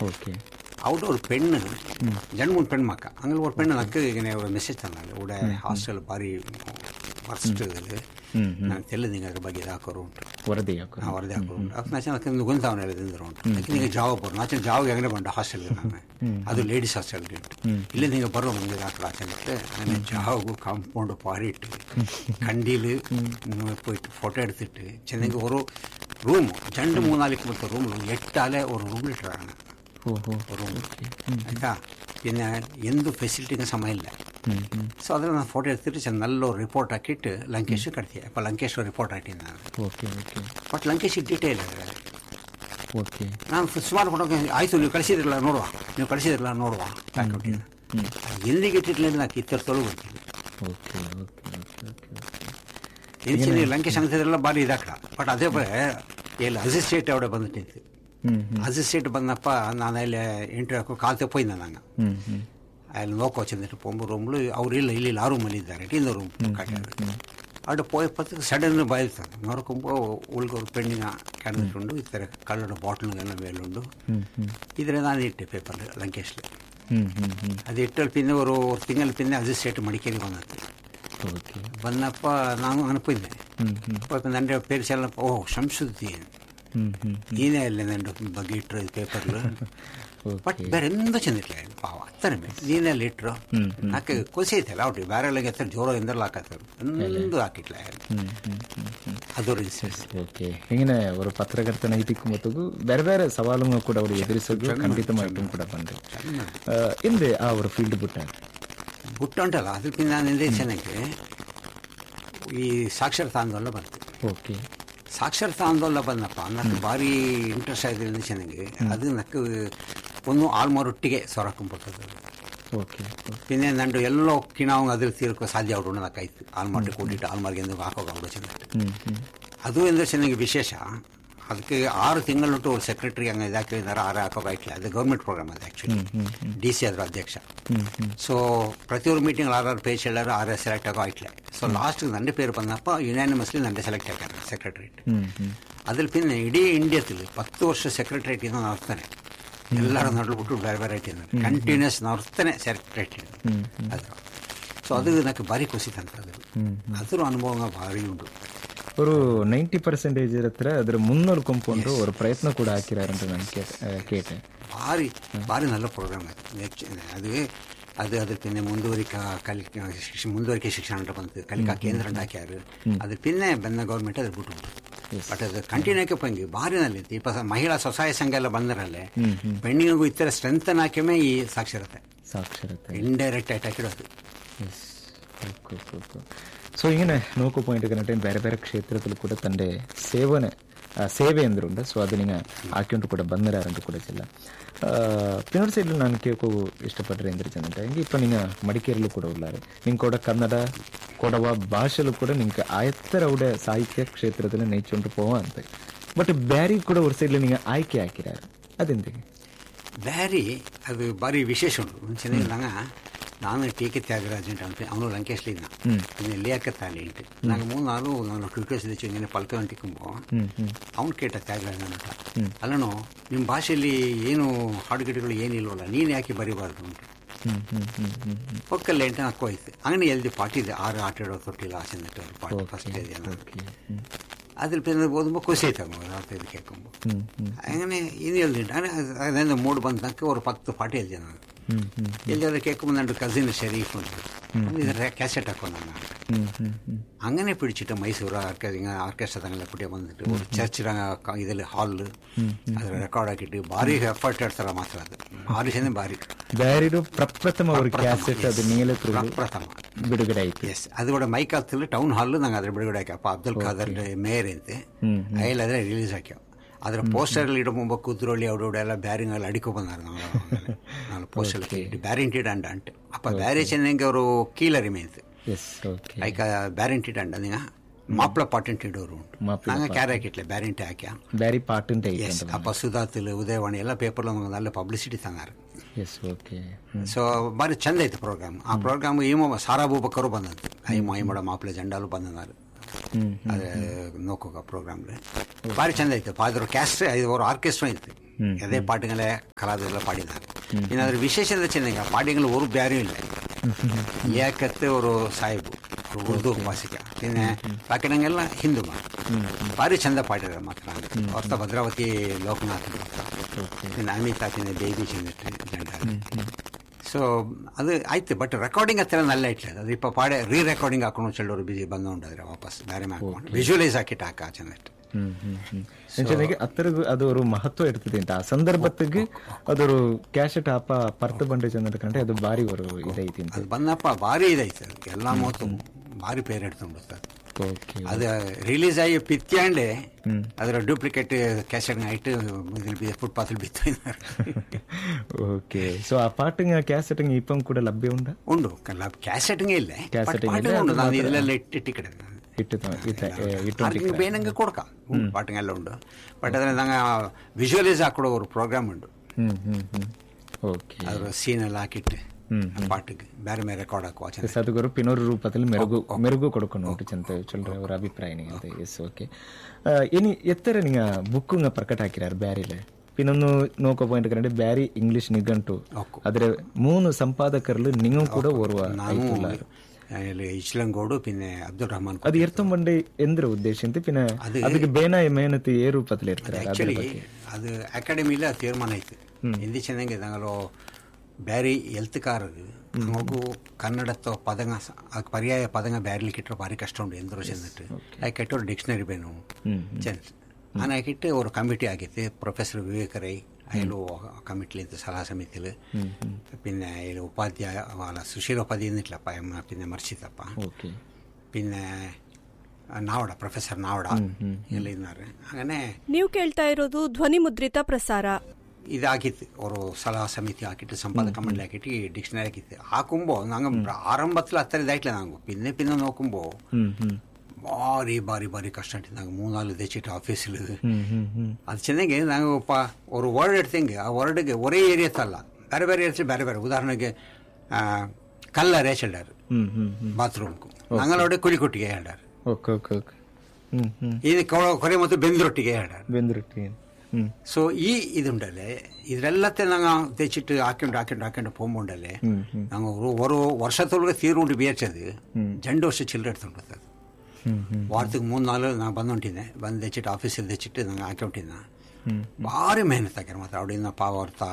Okay അവിടെ ഒരു പെണ്ണ് രണ്ട് മൂന്ന് പെൺമക്ക അങ്ങനെ ഒരു പെണ്ണ് നക്ക് ഇങ്ങനെ ഒരു മെസ്സേജ് തന്നാല് ഇവിടെ ಹಾಸ್ಟೆಲ್ ಬಾರಿ ವರ್ಸ್ಟ್ ಹ್ಮ್ ನಾನು ತೆಲ್ಲ ನಿಂಗೆ ಅದ್ರ ಬಗ್ಗೆ ಇದಾಕೋರು ಉಂಟು ವರದಿ ಹಾಕೋ ಆ ವರದಿ ಹಾಕೋರು ಉಂಟು ಅದಕ್ಕೆ ನಾಚೆ ಅದಕ್ಕೆ ನುಗ್ಗೊಂತಾವನ ಹೇಳಿದ್ರು ಉಂಟು ಅದಕ್ಕೆ ನಿಂಗೆ ಜಾವ ಬರು ನಾಚೆ ಜಾವಾಗ ಹೆಂಗನೆ ಬಂಡ ಹಾಸ್ಟೆಲ್ಗೆ ನಾನು ಅದು ಲೇಡೀಸ್ ಹಾಸ್ಟೆಲ್ಗೆ ಉಂಟು ಇಲ್ಲ ನಿಂಗೆ ಬರೋ ಮುಂದೆ ಹಾಕಲು ಹಾಕಲಿಕ್ಕೆ അങ്ങനെ ജാവു കാമ്പൗണ്ട് പാടിയിട്ട് കണ്ടിയിൽ പോയിട്ട് ഫോട്ടോ എടുത്തിട്ട് ചെന്നെങ്കിൽ ഒരു റൂം രണ്ട് മൂന്നാലേക്ക് മൊത്തം റൂമിൽ എട്ടാലെ ഒരു റൂമിലിട്ടാണ് ಓ ಹೋ ರೂಮ್ ಆಯ್ತಾ പിന്നെ എന്ത് ಫೆಸಿಲಿಟಿಗೆ ಸಮಯ ಇಲ್ಲ ಸೊ ಅದ್ರ ನಾನು ಫೋಟೋ ಎತ್ತಿಟ್ಟು ಚೆಂದ ನಲ್ಲ ರಿಪೋರ್ಟ್ ಹಾಕಿಟ್ಟು ಲಂಕೇಶ್ ಕಟ್ತೀಯ ಅಪ್ಪ ಲಂಕೇಶ್ ರಿಪೋರ್ಟ್ ಹಾಕಿದ್ದು ನಾನು okay okay but Lankesh detail ಇದೆ ಓಕೆ ನಾನು ಸುಮಾರು ಫೋಟೋ ಆಯ್ತು ನೀವು ಕಳಿಸಿದ್ರಲ್ಲ ನೋಡುವ ನೀವು ಕಳಿಸಿದ್ರಲ್ಲ ನೋಡುವ ಹಾಕಿಬಿಟ್ಟಿದ್ದೆ ಎಲ್ಲಿಗೆ ಇಟ್ಟಿರ್ಲಿಲ್ಲ ನಾನು ಇತ್ತರ ತೊಳಗು ಬರ್ತೀನಿ okay okay okay okay okay ಎನ್ಸಿನಿ ಲಂಕೇಶ್ ಅಂತಿದ್ರೆಲ್ಲ ಭಾರಿ ಇದಾಕಡ ಬಟ್ ಅದೇ ಬರೀ ಎಲ್ಲಿ ಅಸಿಸ್ಟೇಟ್ അവിടെ ಬಂದಿಟ್ಟಿತ್ತು ಹ್ಮ್ ಅಸಿಸ್ಟೇಟ್ ಬಂದಪ್ಪ ನಾನು ಅಲ್ಲಿ ಇಂಟರ್ವ್ಯೂ ಹಾಕೋ ಕಾಲ್ತೆ ಪೋಯ್ದ ನಾನು ಹ್ಮ್ ಹ್ಮ್ അതിൽ നോക്കോ ചെന്നിട്ട് പോകുമ്പോൾ റൂമിൽ അവരില്ല ഇല്ല ആ റൂമಲ್ಲಿ ಇದ್ದಾರೆ ಇನ್ನೂ ರೂಮ್ ಕಾಟಿದ್ದಾರೆ അവിടെ പോയപ്പോഴത്തേക്ക് സഡൻ ഭയത്താണ് നോക്കുമ്പോൾ ഉള്ളിൽ ഒരു പെണ്ണിനെ കിടന്നിട്ടുണ്ട് ഇത്തരം കള്ളുടെ ബോട്ടിലുകളെല്ലാം മേലുണ്ട് ഇതിൽ ನಾನು ಇಟ್ಟೆ ಪೇಪರ್ ಲಂಕೇಶ್ಲಿ ಹ್ಮ್ ಹ್ಮ್ ಹ್ಮ್ ಅದು ಇಟ್ಟಲ್ಲಿ ಪಿನ್ನೆ ഒരു ತಿಂಗಳ ಪಿನ್ನೆ ಅಜಿಸ್ಟ್ರೇಟ್ ಮಡಿಕೇರಿ ಬಂದತ್ತೆ ಓಕೆ ಬಂದಪ್ಪ ನಾನು ಅನ್ಕೊಂಡೆ ಹ್ಮ್ ಹ್ಮ್ ಅಪ್ಪ ನನ್ನ ಪೇರು ಚೆಲ್ಲ ಓ ಶಂಸುದ್ದೀನ್ ಹ್ಮ್ ಹ್ಮ್ ನೀನೇ ಅಲ್ಲೇ ನನ್ನ ಬಗ್ಗೆ ಇಟ್ಟರು ಪೇಪರ್ಲು ಬಟ್ ಬೇರೆ ಎಂದೂ ಚೆಂದಿಟ್ಲ ಪಾವ ಅತ್ತನೆ ನೀನೆಲ್ಲ ಇಟ್ರು ನಾಕೆ ಖುಷಿ ಐತಲ್ಲ ಅವ್ರಿ ಬೇರೆ ಎಲ್ಲ ಎತ್ತರ ಜೋರ ಎಂದೆಲ್ಲ ಹಾಕತ್ತಾರೆ ಒಂದು ಹಾಕಿಟ್ಲ ಹ್ಮ್ ಹ್ಮ್ ಹ್ಮ್ ಹ್ಮ್ ಅದೊரு ಇನ್ಸಿಡೆನ್ಸ್ ಓಕೆ ಹಿಂಗನೆ ஒரு ಪತ್ರಕರ್ತನ ಇಟ್ಟಿಕ್ಕುಂಬತ್ತಗೂ ಬೇರೆ ಬೇರೆ ಸವಾಲುಗಳು ಕೂಡ ಅವರು ಎದುರಿಸೋದು ಖಂಡಿತಮಾയിട്ടും ಕೂಡ ಬಂದೆ ಹಿಂದೆ ಆ ಅವರು ಫೀಲ್ಡ್ ಬಿಟ್ಟ ಬುಟ್ಟ ಉಂಟಲ್ಲ ಅದಕ್ಕೆ ನಾನು ಎಂದೇ ಚೆನ್ನಾಗಿ ಈ ಸಾಕ್ಷರತಾ ಆಂದೋಲನ ಬಂತು ಓಕೆ ಸಾಕ್ಷರತಾ ಆಂದೋಲನ ಬಂದಪ್ಪ నాకు ಭಾರಿ ಇಂಟ್ರೆಸ್ಟ್ ಆಯ್ತು ಚೆನ್ನಾಗಿ ಅದು ನಕ್ಕು ಒಂದು ಆಲ್ಮೋರೊಟ್ಟಿಗೆ ಸೊರಕೊಂಬಿಟ್ಟದು ಓಕೆ പിന്നെ നണ്ട് എല്ലോ കിണാവും അതിൽ തീർക്കുക സാധ്യ അവിടെ ഉണ്ടതാക്കാಯ್ತು ಆಲ್ಮಾರ್ಟ್ ಕೂಡಿಟ್ಟು ಆಲ್ಮಾರ್ಗೆ ಎಂದು ಹಾಕೋಗ അവിടെ ಚೆಂದ ಹ್ಮ್ ಹ್ಮ್ ಅದು ಎಂದ್ರೆ ಚೆನ್ನಾಗಿ ವಿಶೇಷ ಅದಕ್ಕೆ ಆರು ತಿಂಗಳೊಟ್ಟು ಅವ್ರು ಸೆಕ್ರೆಟರಿ ಹಂಗೆ ಇದಾಕಿದ್ದಾರೆ ಆರು ಹಾಕೋಕಾಯ್ತಿಲ್ಲ ಅದು ಗೌರ್ಮೆಂಟ್ ಪ್ರೋಗ್ರಾಮ್ ಅದು ಆ್ಯಕ್ಚುಲಿ ಡಿ ಸಿ ಅದ್ರ ಅಧ್ಯಕ್ಷ ಸೊ ಪ್ರತಿಯೊಂದು ಮೀಟಿಂಗ್ ಆರಾರು ಪೇಜ್ ಎಲ್ಲರೂ ಆರು ಸೆಲೆಕ್ಟ್ ಆಗೋ ಆಯ್ತಿಲ್ಲ ಸೊ ಲಾಸ್ಟ್ ನನ್ನ പേര് ಬಂದಪ್ಪ ಯುನಾನಿಮಸ್ಲಿ ನನ್ನ ಸೆಲೆಕ್ಟ್ ಆಗ್ಯಾರ ಸೆಕ್ರೆಟರಿಯೇಟ್ ಹ್ಮ್ ಹ್ಮ್ ಅದ್ರ ಪಿನ್ನ ಇಡೀ ಇಂಡಿಯಾದಲ್ಲಿ ಪತ್ತು ವರ್ಷ ಸೆಕ್ರೆಟರಿಯೇಟ್ ಇಂದ ನಡ್ತಾನೆ ಎಲ್ಲರೂ ನಡ್ಬಿಟ್ಟು ಬೇರೆ ಬೇರೆ ಇಟ್ಟಿದ್ದಾರೆ ಕಂಟಿನ್ಯೂಸ್ ನಡ್ತಾನೆ ಸೆಕ್ರೆಟರಿಯೇಟ್ ಅದು ಸೊ ಅದು ನನಗೆ ಭಾರಿ ಖುಷಿ ತಂತದ್ದು ಅದ್ರ ಅನುಭವ ಭಾರಿ ಉಂಟು ஒரு நைன்டி பர்சன்டேஜ் ಹತ್ರ ಅದರ ಮುನ್ನೂರು ಕೊಂಪೌಂಡ್ರು ஒரு ಪ್ರಯತ್ನ ಕೂಡ ಹಾಕಿರಾರಂತ ನಾನು ಕೇಟೆ ಭಾರಿ ಭಾರಿ நல்ல ಪ್ರೋಗ್ರಾಮ್ ಅದು ಅದು ಅದು പിന്നെ ಮುಂದುವರಿಕ ಕಲಿ ಶಿಕ್ಷಣ ಮುಂದುವರಿಕೆ ಶಿಕ್ಷಣ ಅಂತ ಬಂತು ಕಲಿಕಾ ಕೇಂದ್ರ ಅಂತ ಹಾಕ್ಯಾರು ಅದು ಪಿನ್ನೆ ಬಂದ ಗೌರ್ಮೆಂಟ್ ಅದು ಬಿಟ್ಟು ಬಟ್ ಅದು ಕಂಟಿನ್ಯೂ ಪಂಗಿ ಭಾರಿ ನಲ್ಲಿತ್ತು ಇಪ್ಪ ಮಹಿಳಾ ಸ್ವಸಹಾಯ ಸಂಘ ಎಲ್ಲ ಬಂದರಲ್ಲೇ ಪೆಣ್ಣಿಗೂ ಇತರ ಸ್ಟ್ರೆಂತ್ ಹಾಕ್ಯಮೇ ಈ ಸಾಕ್ಷರತೆ ಸಾಕ್ಷರತೆ ಇಂಡೈರೆಕ್ಟ್ ಆಗಿ ಹಾಕಿಡೋದು ಎಸ್ ಓಕೆ ಓಕೆ ಸೊ ಇങ്ങനെ നോക്കു പോയിന്റ് കണ്ടിട്ട് ಬೇರೆ ಬೇರೆ ಕ್ಷೇತ್ರದಲ್ಲಿ ಕೂಡ ತಂದೆ ಸೇವನೆ ಆ, ಸೇವೆ ಅಂದ್ರುಂಡು ಸೊ ಅದು ನಿಂಗೆ ಹಾಕೊಂಡು ಕೂಡ ಬಂದಿರಾರಂತ ಕೂಡ ಚೆಲ್ಲ ಪಿನ್ನೊಂದು ಸೈಡ್ಲು ನಾನು ಕೇಳ್ಕೋ ಇಷ್ಟಪಟ್ಟರೆ ಎಂದ್ರೆ ಚೆನ್ನಂటే ಹಿಂಗೆ ಇಪ್ಪ ನಿಂಗೆ ಮಡಿಕೇರಿಲು ಕೂಡ ಉಳ್ಳಾರೆ ನಿಂಗೆ ಕೂಡ ಕನ್ನಡ ಕೊಡವ ಭಾಷೆಲು ಕೂಡ ನಿಂಗೆ ಆಯತ್ತರ ಅವಡೆ ಸಾಹಿತ್ಯ ಕ್ಷೇತ್ರದಲ್ಲಿ ನೈಚೊಂಡು ಪೋವ ಅಂತ ಬಟ್ ಬ್ಯಾರಿ ಕೂಡ ಒಂದು ಸೈಡ್ಲಿ ನಿಂಗೆ ಆಯ್ಕೆ ಹಾಕಿರಾರು ಅದೆಂತಿಗೆ ಬ್ಯಾರಿ ಅದು ಭಾರಿ ವಿಶೇಷ ಉಂಟು ಚೆನ್ನಾಗಿ ನಂಗ ನಾನು ಟಿ ಕೆ ತ್ಯಾಗರಾಜ್ ಅಂತ ಅವನು ಲಂಕೇಶ್ಲಿನ പിന്നെ ലിയാക്കത്താലിണ്ട് നാங்கள் മൂന്നാളും ನಾನು ಟ್ವಿಟರ್ಸ್ വെച്ച് ഇങ്ങനെ പൽക്കണ്ടിക്കുമ്പോൾ ಅವನು ಕೇಟ ತ್ಯಾಗರಾಜ ಅಂತ ಅಲ್ಲನೋ ನಿಮ್ಮ ಭಾಷೆಯಲ್ಲಿ ಏನು ಹಾಡುಗಿಡಗಳು ಏನಿಲ್ವಲ್ಲ ನೀನು ಯಾಕೆ ಬರಿಬಾರ್ದು ಅಂತ ಹ್ಮ್ ಹ್ಮ್ ಹ್ಮ್ ಹ್ಮ್ ಹ್ಮ್ ಒಕ್ಕಲ್ಲೇ ಅಂತ ಹಾಕೋಯ್ತು അങ്ങനെ ಎಲ್ದಿ ಪಾಟಿದೆ ಆರು ಆಟ ಆಡೋ ತೊಟ್ಟಿಲ್ಲ ಆಸೆಂದಿಟ್ಟು ಪಾಠ ಫಸ್ಟ್ ഓക്കെ ഉം. അതിൽ പിന്നെ ഓതുമ്പോൾ ಖುಷಿ ಆಯ್ತು ಇದು ಕೇಳ್ಕೊಂಬ ಹ್ಮ್ ಹ್ಮ್ അങ്ങനെ ಇನ್ನು ಎಲ್ದಿ ಅದೇ ಮೂಡ್ ಬಂದಕ್ಕೆ ಅವ್ರು ಪತ್ತು ಪಾಟಿ ಎಲ್ದಿ ನಾನು ಹ್ಮ್ ಹ್ಮ್ ಎಲ್ಲರೂ ಕೇಳ್ಕೊಂಬ ನನ್ನ ಕಸಿನ್ ಶರೀಫ್ ಅಂತ ಇದರ ಕ್ಯಾಸೆಟ್ ಹಾಕೊಂಡು ನಾನು ಹ್ಮ್ ಹ್ಮ್ ಹ್ಮ್ അങ്ങനെ പിടിച്ചിട്ട് മൈസൂർ ആർക്കസ്ട്ര തങ്ങളെ കുട്ടിയെ വന്നിട്ട് ഒരു ചർച്ചിൽ ഇതിൽ ഹാളിൽ അത് റെക്കോർഡാക്കിയിട്ട് ഭാരി എഫേർട്ട് എടുത്തറ മാത്രം അത് ಭಾರಿ ಚೆಂದ ಭಾರಿ ಬ್ಯಾರಿಡು ಪ್ರಪ್ರಥಮ ಅವ್ರ ಕ್ಯಾಸೆಟ್ ಅದು ನೀಲ ಪ್ರಥಮ ಬಿಡುಗಡೆ ಆಯ್ತು ಎಸ್ ಅದು ಕೂಡ ಮೈಕ್ ಆಗ್ತಿಲ್ಲ ಟೌನ್ ಹಾಲ್ ನಂಗೆ ಅದ್ರ ಬಿಡುಗಡೆ ಹಾಕ್ಯಪ್ಪ ಅಬ್ದುಲ್ ಖಾದರ್ ಮೇಯರ್ ಅಂತೆ ಹ್ಮ್ ಅಯ್ಯಲ್ಲ ಅದ್ರ ರಿಲೀಸ್ ಹಾಕ್ಯಾವ ಅದ್ರ ಪೋಸ್ಟರ್ ಇಡುമ്പോൾ ಕುದ್ರೋಳಿ ಅವಡು ಎಲ್ಲ ಬ್ಯಾರಿಂಗ್ ಎಲ್ಲ ಅಡಿಕೊ ಬಂದಾರ ನಾವು ಪೋಸ್ಟರ್ ಇಟ್ಟು ಬ್ಯಾರಿಂಟಿಡ್ ಅಂಡ ಅಂಟು ಅಪ್ಪ ಬ್ಯಾರಿ ಚೆನ್ನಂಗೆ ಅವರು ಕೀಲರಿಮೆ ಅಂತ ಎಸ್ ಓಕೆ ಐಕ ಬ್ಯಾರಿಂಟಿಡ್ ಅಂಡ ನಿಂಗ ಮಾಪ್ಳ ಪಾಟೆಂಟ್ ಇಡೋರು ಉಂಟು ಮಾಪ್ಳ ನಂಗೆ ಕ್ಯಾರೆ ಹಾಕಿಟ್ಲೆ ಬ್ಯಾರಿಂಟಿ ಹಾಕ್ಯ ಬ್ಯಾರಿ ಪಾಟಂಟ್ ಎಸ್ ಐತೆ ಅಪ್ಪ ಸುಧಾತಿಲ್ ಉದಯವಾಣಿ ಎಲ್ಲ ಪೇಪರ್లో നല്ല ಪಬ್ಲಿಸಿಟಿ ತಂದಾರ ಎಸ್ ಓಕೆ ಸೊ ಭಾರಿ ಚಂದ ಐತೆ ಪ್ರೋಗ್ರಾಮ್ ಆ ಪ್ರೋಗ್ರಾಮ್ ಈಮೋ ಸಾರಾ ಬೂಬಕ್ಕರು ಬಂದಂತೆ ಐ ಮಾಯಿ ಮಾಡ ಮಾಪ್ಲೆ ಜಂಡಾಲು ಬಂದನಾರು ಅದು ನೋಕೋಗ ಪ್ರೋಗ್ರಾಮ್ಲೆ ಭಾರಿ ಚಂದ ಇತ್ತು ಅದ್ರ ಕ್ಯಾಸ್ಟ್ ಇದು ಅವ್ರ ಆರ್ಕೆಸ್ಟ್ರಾ ಇತ್ತು ಅದೇ ಪಾட்டுಗಳೇ ಕಲಾವಿದರೆಲ್ಲ ಪಾಡಿದ್ದಾರೆ ಏನಾದ್ರೆ ವಿಶೇಷತೆ ಚೆನ್ನಾಗಿ ಪಾಡಿಗಳು ஒரு ಬೇರೆ ಇಲ್ಲ ಏಕತ್ತೆ ಅವರು ಸಾಹೇಬು ಅವ್ರು ಉರ್ದು ಭಾಷಿಕ പിന്നെ ಬಾಕಿನಂಗೆಲ್ಲ ಹಿಂದೂ ಭಾರಿ ಚಂದ ಪಾಡಿದ್ದಾರೆ ಮಾತ್ರ ಹೊಸ ಭದ್ರಾವತಿ ಲೋಕನಾಥ್ പിന്നെ ಅಮಿತಾಚಿನ ಬೇಬಿ ചെന്നിട്ട് ജണ്ടാ ಸೊ ಅದು ಆಯ್ತು ಬಟ್ ರೆಕಾರ್ಡಿಂಗ್ ಹತ್ತಿರ ನಲ್ಲ ಇಟ್లేదు ಅದು ಇಪ್ಪ ಪಾಡೆ ರೀ ರೆಕಾರ್ಡಿಂಗ್ ಹಾಕೊಂಡು ಚೆಲ್ಲೋರು ಬಿಜಿ ಬಂದೋಂಡ್ರೆ ವಾಪಸ್ ಬೇರೆ ಹಾಕೊಂಡು ವಿಜುವಲೈಸ್ ಹಾಕಿಟ್ಟು ಹಾಕ ಚೆಂದಿಟ್ಟು ಹ್ಮ್ ಹ್ಮ್ ಹ್ಮ್ ಅಂಚನೆಗೆ ಅತ್ತರಗು ಅದು ഒരു ಮಹತ್ವ ಇರ್ತದೆ ಅಂತ ಆ ಸಂದರ್ಭತ್ತಿಗೆ ಅದೊರು ಕ್ಯಾಶೆಟ್ ಆಪ ಪರ್ತು ಬಂಡೆ ಚಂದ ಕಂಡ್ರೆ ಅದು ಬಾರಿ ஒரு ಇದೈತಿ ಅಂತ ಅದು ಬಂದಪ್ಪ ಭಾರಿ ಇದೈತೆ ಅದು ಎಲ್ಲ ಮೂವತ್ತು ಭಾರಿ ಪೇರ್ ಎಡ್ತುಂಡು ಸರ್ ಓಕೆ ಅದು ರಿಲೀಸ್ ಆಗಿ ಪಿತ್ಯಾಂಡೆ ಅದರ ಡೂಪ್ಲಿಕೇಟ್ ಕ್ಯಾಸೆಟ್ ಆಯ್ತು ಫುಟ್ಪಾത്തിൽ ಬಿತ್ತು ಓಕೆ ಸೊ ಆ ಪಾಟಿಂಗ್ ಕ್ಯಾಸೆಟಿಂಗ್ ಇಪ್ಪಂ ಕೂಡ ಲಭ್ಯ ಉಂಡ ಉಂಡು ಕ್ಯಾಸೆಟ್ಗೆ ಇಲ್ಲ Cassette ಪಾಟಿಂಗ್ ಇಲ್ಲ, ಉಂಡು ಅದು ನಾನು ಇದೆಲ್ಲ ಇಟ್ಟಿಟ್ಟು ಕಡೆ ಇಟ್ಟು ಇತ್ತ ಇಟ್ಟು ആർക്കും വേണമെങ്കിൽ കൊടുക്കാം പാട്ടുകളെല്ലാം ഉണ്ട് ബട്ട് അതിന് ഞങ്ങൾ വിഷ്വലൈസ് ആക്കണ ഒരു പ്രോഗ്രാം ഉണ്ട് ಹ್ಮ್ ಹ್ಮ್ ಹ್ಮ್ ಓಕೆ ಅದ್ರ ಸೀನೆಲ್ಲ ಹಾಕಿಟ್ಟು ಪಾಟಿಗೆ ಬೇರೆ ಬೇರೆ ರೆಕಾರ್ಡ್ ಹಾಕುವ ಚೆಂದ ಸದ್ಗುರು ಪಿನೋರು ರೂಪದಲ್ಲಿ ಮೆರುಗು ಮೆರುಗು ಕೊಡ್ಕೊಂಡು ಉಂಟು ಚಂತ ಚೊಲ್ರೆ ಅವರ ಅಭಿಪ್ರಾಯ ಅಂತ ಎಸ್ ಓಕೆ ಇನಿ ಎತ್ತರ ನಿಂಗ ಬುಕ್ಕುಂಗ ಪ್ರಕಟ ಹಾಕಿರಾರು ಬ್ಯಾರಿಲೆ ಪಿನೊಂದು ನೋಕೋ ಪಾಯಿಂಟ್ ಕಂಡೆ ಬ್ಯಾರಿ ಇಂಗ್ಲಿಷ್ ನಿಘಂಟು ಓಕೆ. ಆದ್ರೆ ಮೂನು ಸಂಪಾದಕರ್ಲು ನಿಂಗೂ ಕೂಡ ಓರ್ವ ನಾನು അതില് ഇസ്ലങ്കോട് പിന്നെ അബ്ദുൾ റഹ്മാൻ ಅದು ಎರ್ತಂಬಂಡೆ ಎಂದ್ರ ಉದ್ದೇಶ ಅಂತ ಪಿನ ಅದಕ್ಕೆ ಬೇನಾಯ ಮೇನತಿ ಏ ರೂಪದಲ್ಲಿ ಇರ್ತಾರೆ ಅದ್ರ ಆಕ್ಚುಲಿ ಬಗ್ಗೆ ಅದು ಅಕಾಡೆಮಿಲ ತೀರ್ಮಾನ ಐತೆ ಹಿಂದಿ ಚೆನ್ನಾಗಿ ഞങ്ങളോ ಬ್ಯಾರಿ ಎಲ್ತ್ಕಾರರು ಮಗು ಕನ್ನಡತ್ತ ಪದಗ ಸ- ಅದಕ್ಕೆ ಪರ್ಯಾಯ ಪದಗ ಬ್ಯಾರಿಲಿ ಕಿಟ್ಟರೆ ಭಾರಿ ಕಷ್ಟ ಉಂಟು ಎಂದರು ಚೆಂದಿಟ್ಟು ಅದಕ್ಕೆ ಕೆಟ್ಟವ್ರು ಡಿಕ್ಷನರಿ ಬೇನು ಚೆಂದ ನಾನು ಹಾಕಿಟ್ಟು ಅವ್ರ ಕಮಿಟಿ ಆಗಿತ್ತು ಪ್ರೊಫೆಸರ್ ವಿವೇಕ ರೈ ಅಯ್ಯಲು കമ്മിറ്റിയിലത്തെ സലാ സമിതിയിൽ പിന്നെ അതിൽ ഉപാധ്യായ അല്ല സുശീലോപാധി എന്നിട്ടില്ലപ്പ എം പിന്നെ മർഷിത്തപ്പ ಓಕೆ പിന്നെ ನಾವಡ ಪ್ರೊಫೆಸರ್ ನಾವಡ ಎಲ್ಲ ಇದ್ದಾರೆ അങ്ങനെ ನೀವು ಕೇಳ್ತಾ ಇರೋದು ಧ್ವನಿ ಮುದ್ರಿತ ಪ್ರಸಾರ ഇതാക്കിത്ത് ഒരു സലഹ സമിതി ആക്കിയിട്ട് സമ്പാദക മണ്ഡലി ആക്കിയിട്ട് ഈ ഡിക്ഷണറി ആക്കിയിട്ട് ആക്കുമ്പോൾ ഞങ്ങൾ ആരംഭത്തിൽ അത്ര ഇതായിട്ടില്ല ഞങ്ങൾ പിന്നെ പിന്നെ നോക്കുമ്പോൾ ಹ್ಮ್ ಹ್ಮ್ ಭಾರಿ ಭಾರಿ ಭಾರಿ ಕಷ್ಟ ಆಯ್ತು ನಂಗೆ ಮೂರ್ನಾಲ್ಕು ದೆಚ್ಚಿಟ್ಟು ಆಫೀಸಲ್ಲಿ ಹ್ಮ್ ಹ್ಮ್ ಹ್ಮ್ ಅದು ಚೆನ್ನಾಗಿ ನಾವು ಪ ஒரு ವರ್ಡ್ ಇಡ್ತಂಗೆ ಆ ವರ್ಡ್ಗೆ ಒರೇ ಏರಿಯತ್ತಲ್ಲ ಬೇರೆ ಬೇರೆ ಏರಿಯಾ ಬೇರೆ ಬೇರೆ ಉದಾಹರಣೆಗೆ ಆ, ಕಲ್ಲರೇ ಚೆಲ್ಲಾರು ಹ್ಮ್ ಹ್ಮ್ ಹ್ಮ್ ಬಾತ್ರೂಮ್ಗೂ ഞങ്ങളവിടെ കുഴിക്കൊട്ടിಗೆ ಹೇಳ್ಯಾರ okay okay okay hmm hmm ಇದು ಕೊರೆ ಮತ್ತು ಬೆಂದ್ರೊಟ್ಟಿಗೆ ಹೇಳ್ಯಾರ ಬೆಂದ್ರೊಟ್ಟಿ ಹ್ಮ್ ಸೊ ಈ ಇದುಂಡಲ್ಲೇ ಇದೆಲ್ಲತ್ತೆ ನಂಗೆ ತೆಚ್ಚಿಟ್ಟು ಹಾಕೊಂಡು ಹಾಕೊಂಡು ಹಾಕೊಂಡು ಪೋಂಬುಂಡಲ್ಲೇ ಹ್ಮ್ ಹ್ಮ್ ನಂಗೆ ஒரு ஒரு வருஷத்தோடு தீர்வுண்டு ಬೇರ್ಚದು ಜಂಡು ವರ್ಷ ಚಿಲ್ಲರೆ ಎಡ್ತುಂಟು ಹ್ಮ್ ಹ್ಮ್ ವಾರಕ್ಕೆ ಮೂರು ನಾಲ್ಕು ನಾನು ಬಂದುಂಟಿದ್ದೆ ಬಂದು ತೆಚ್ಚಿಟ್ಟು ಆಫೀಸಲ್ಲಿ ತೆಚ್ಚಿಟ್ಟು ನಂಗೆ ಹಾಕೊಂಡಿದ್ದ ಹ್ಮ್ ಭಾರಿ ಮೆಹನತ್ ಹಾಕ್ಯಾರ ಮಾತ್ರ ಅವಿಡಿಂದ ಪಾವ ಅರ್ಥ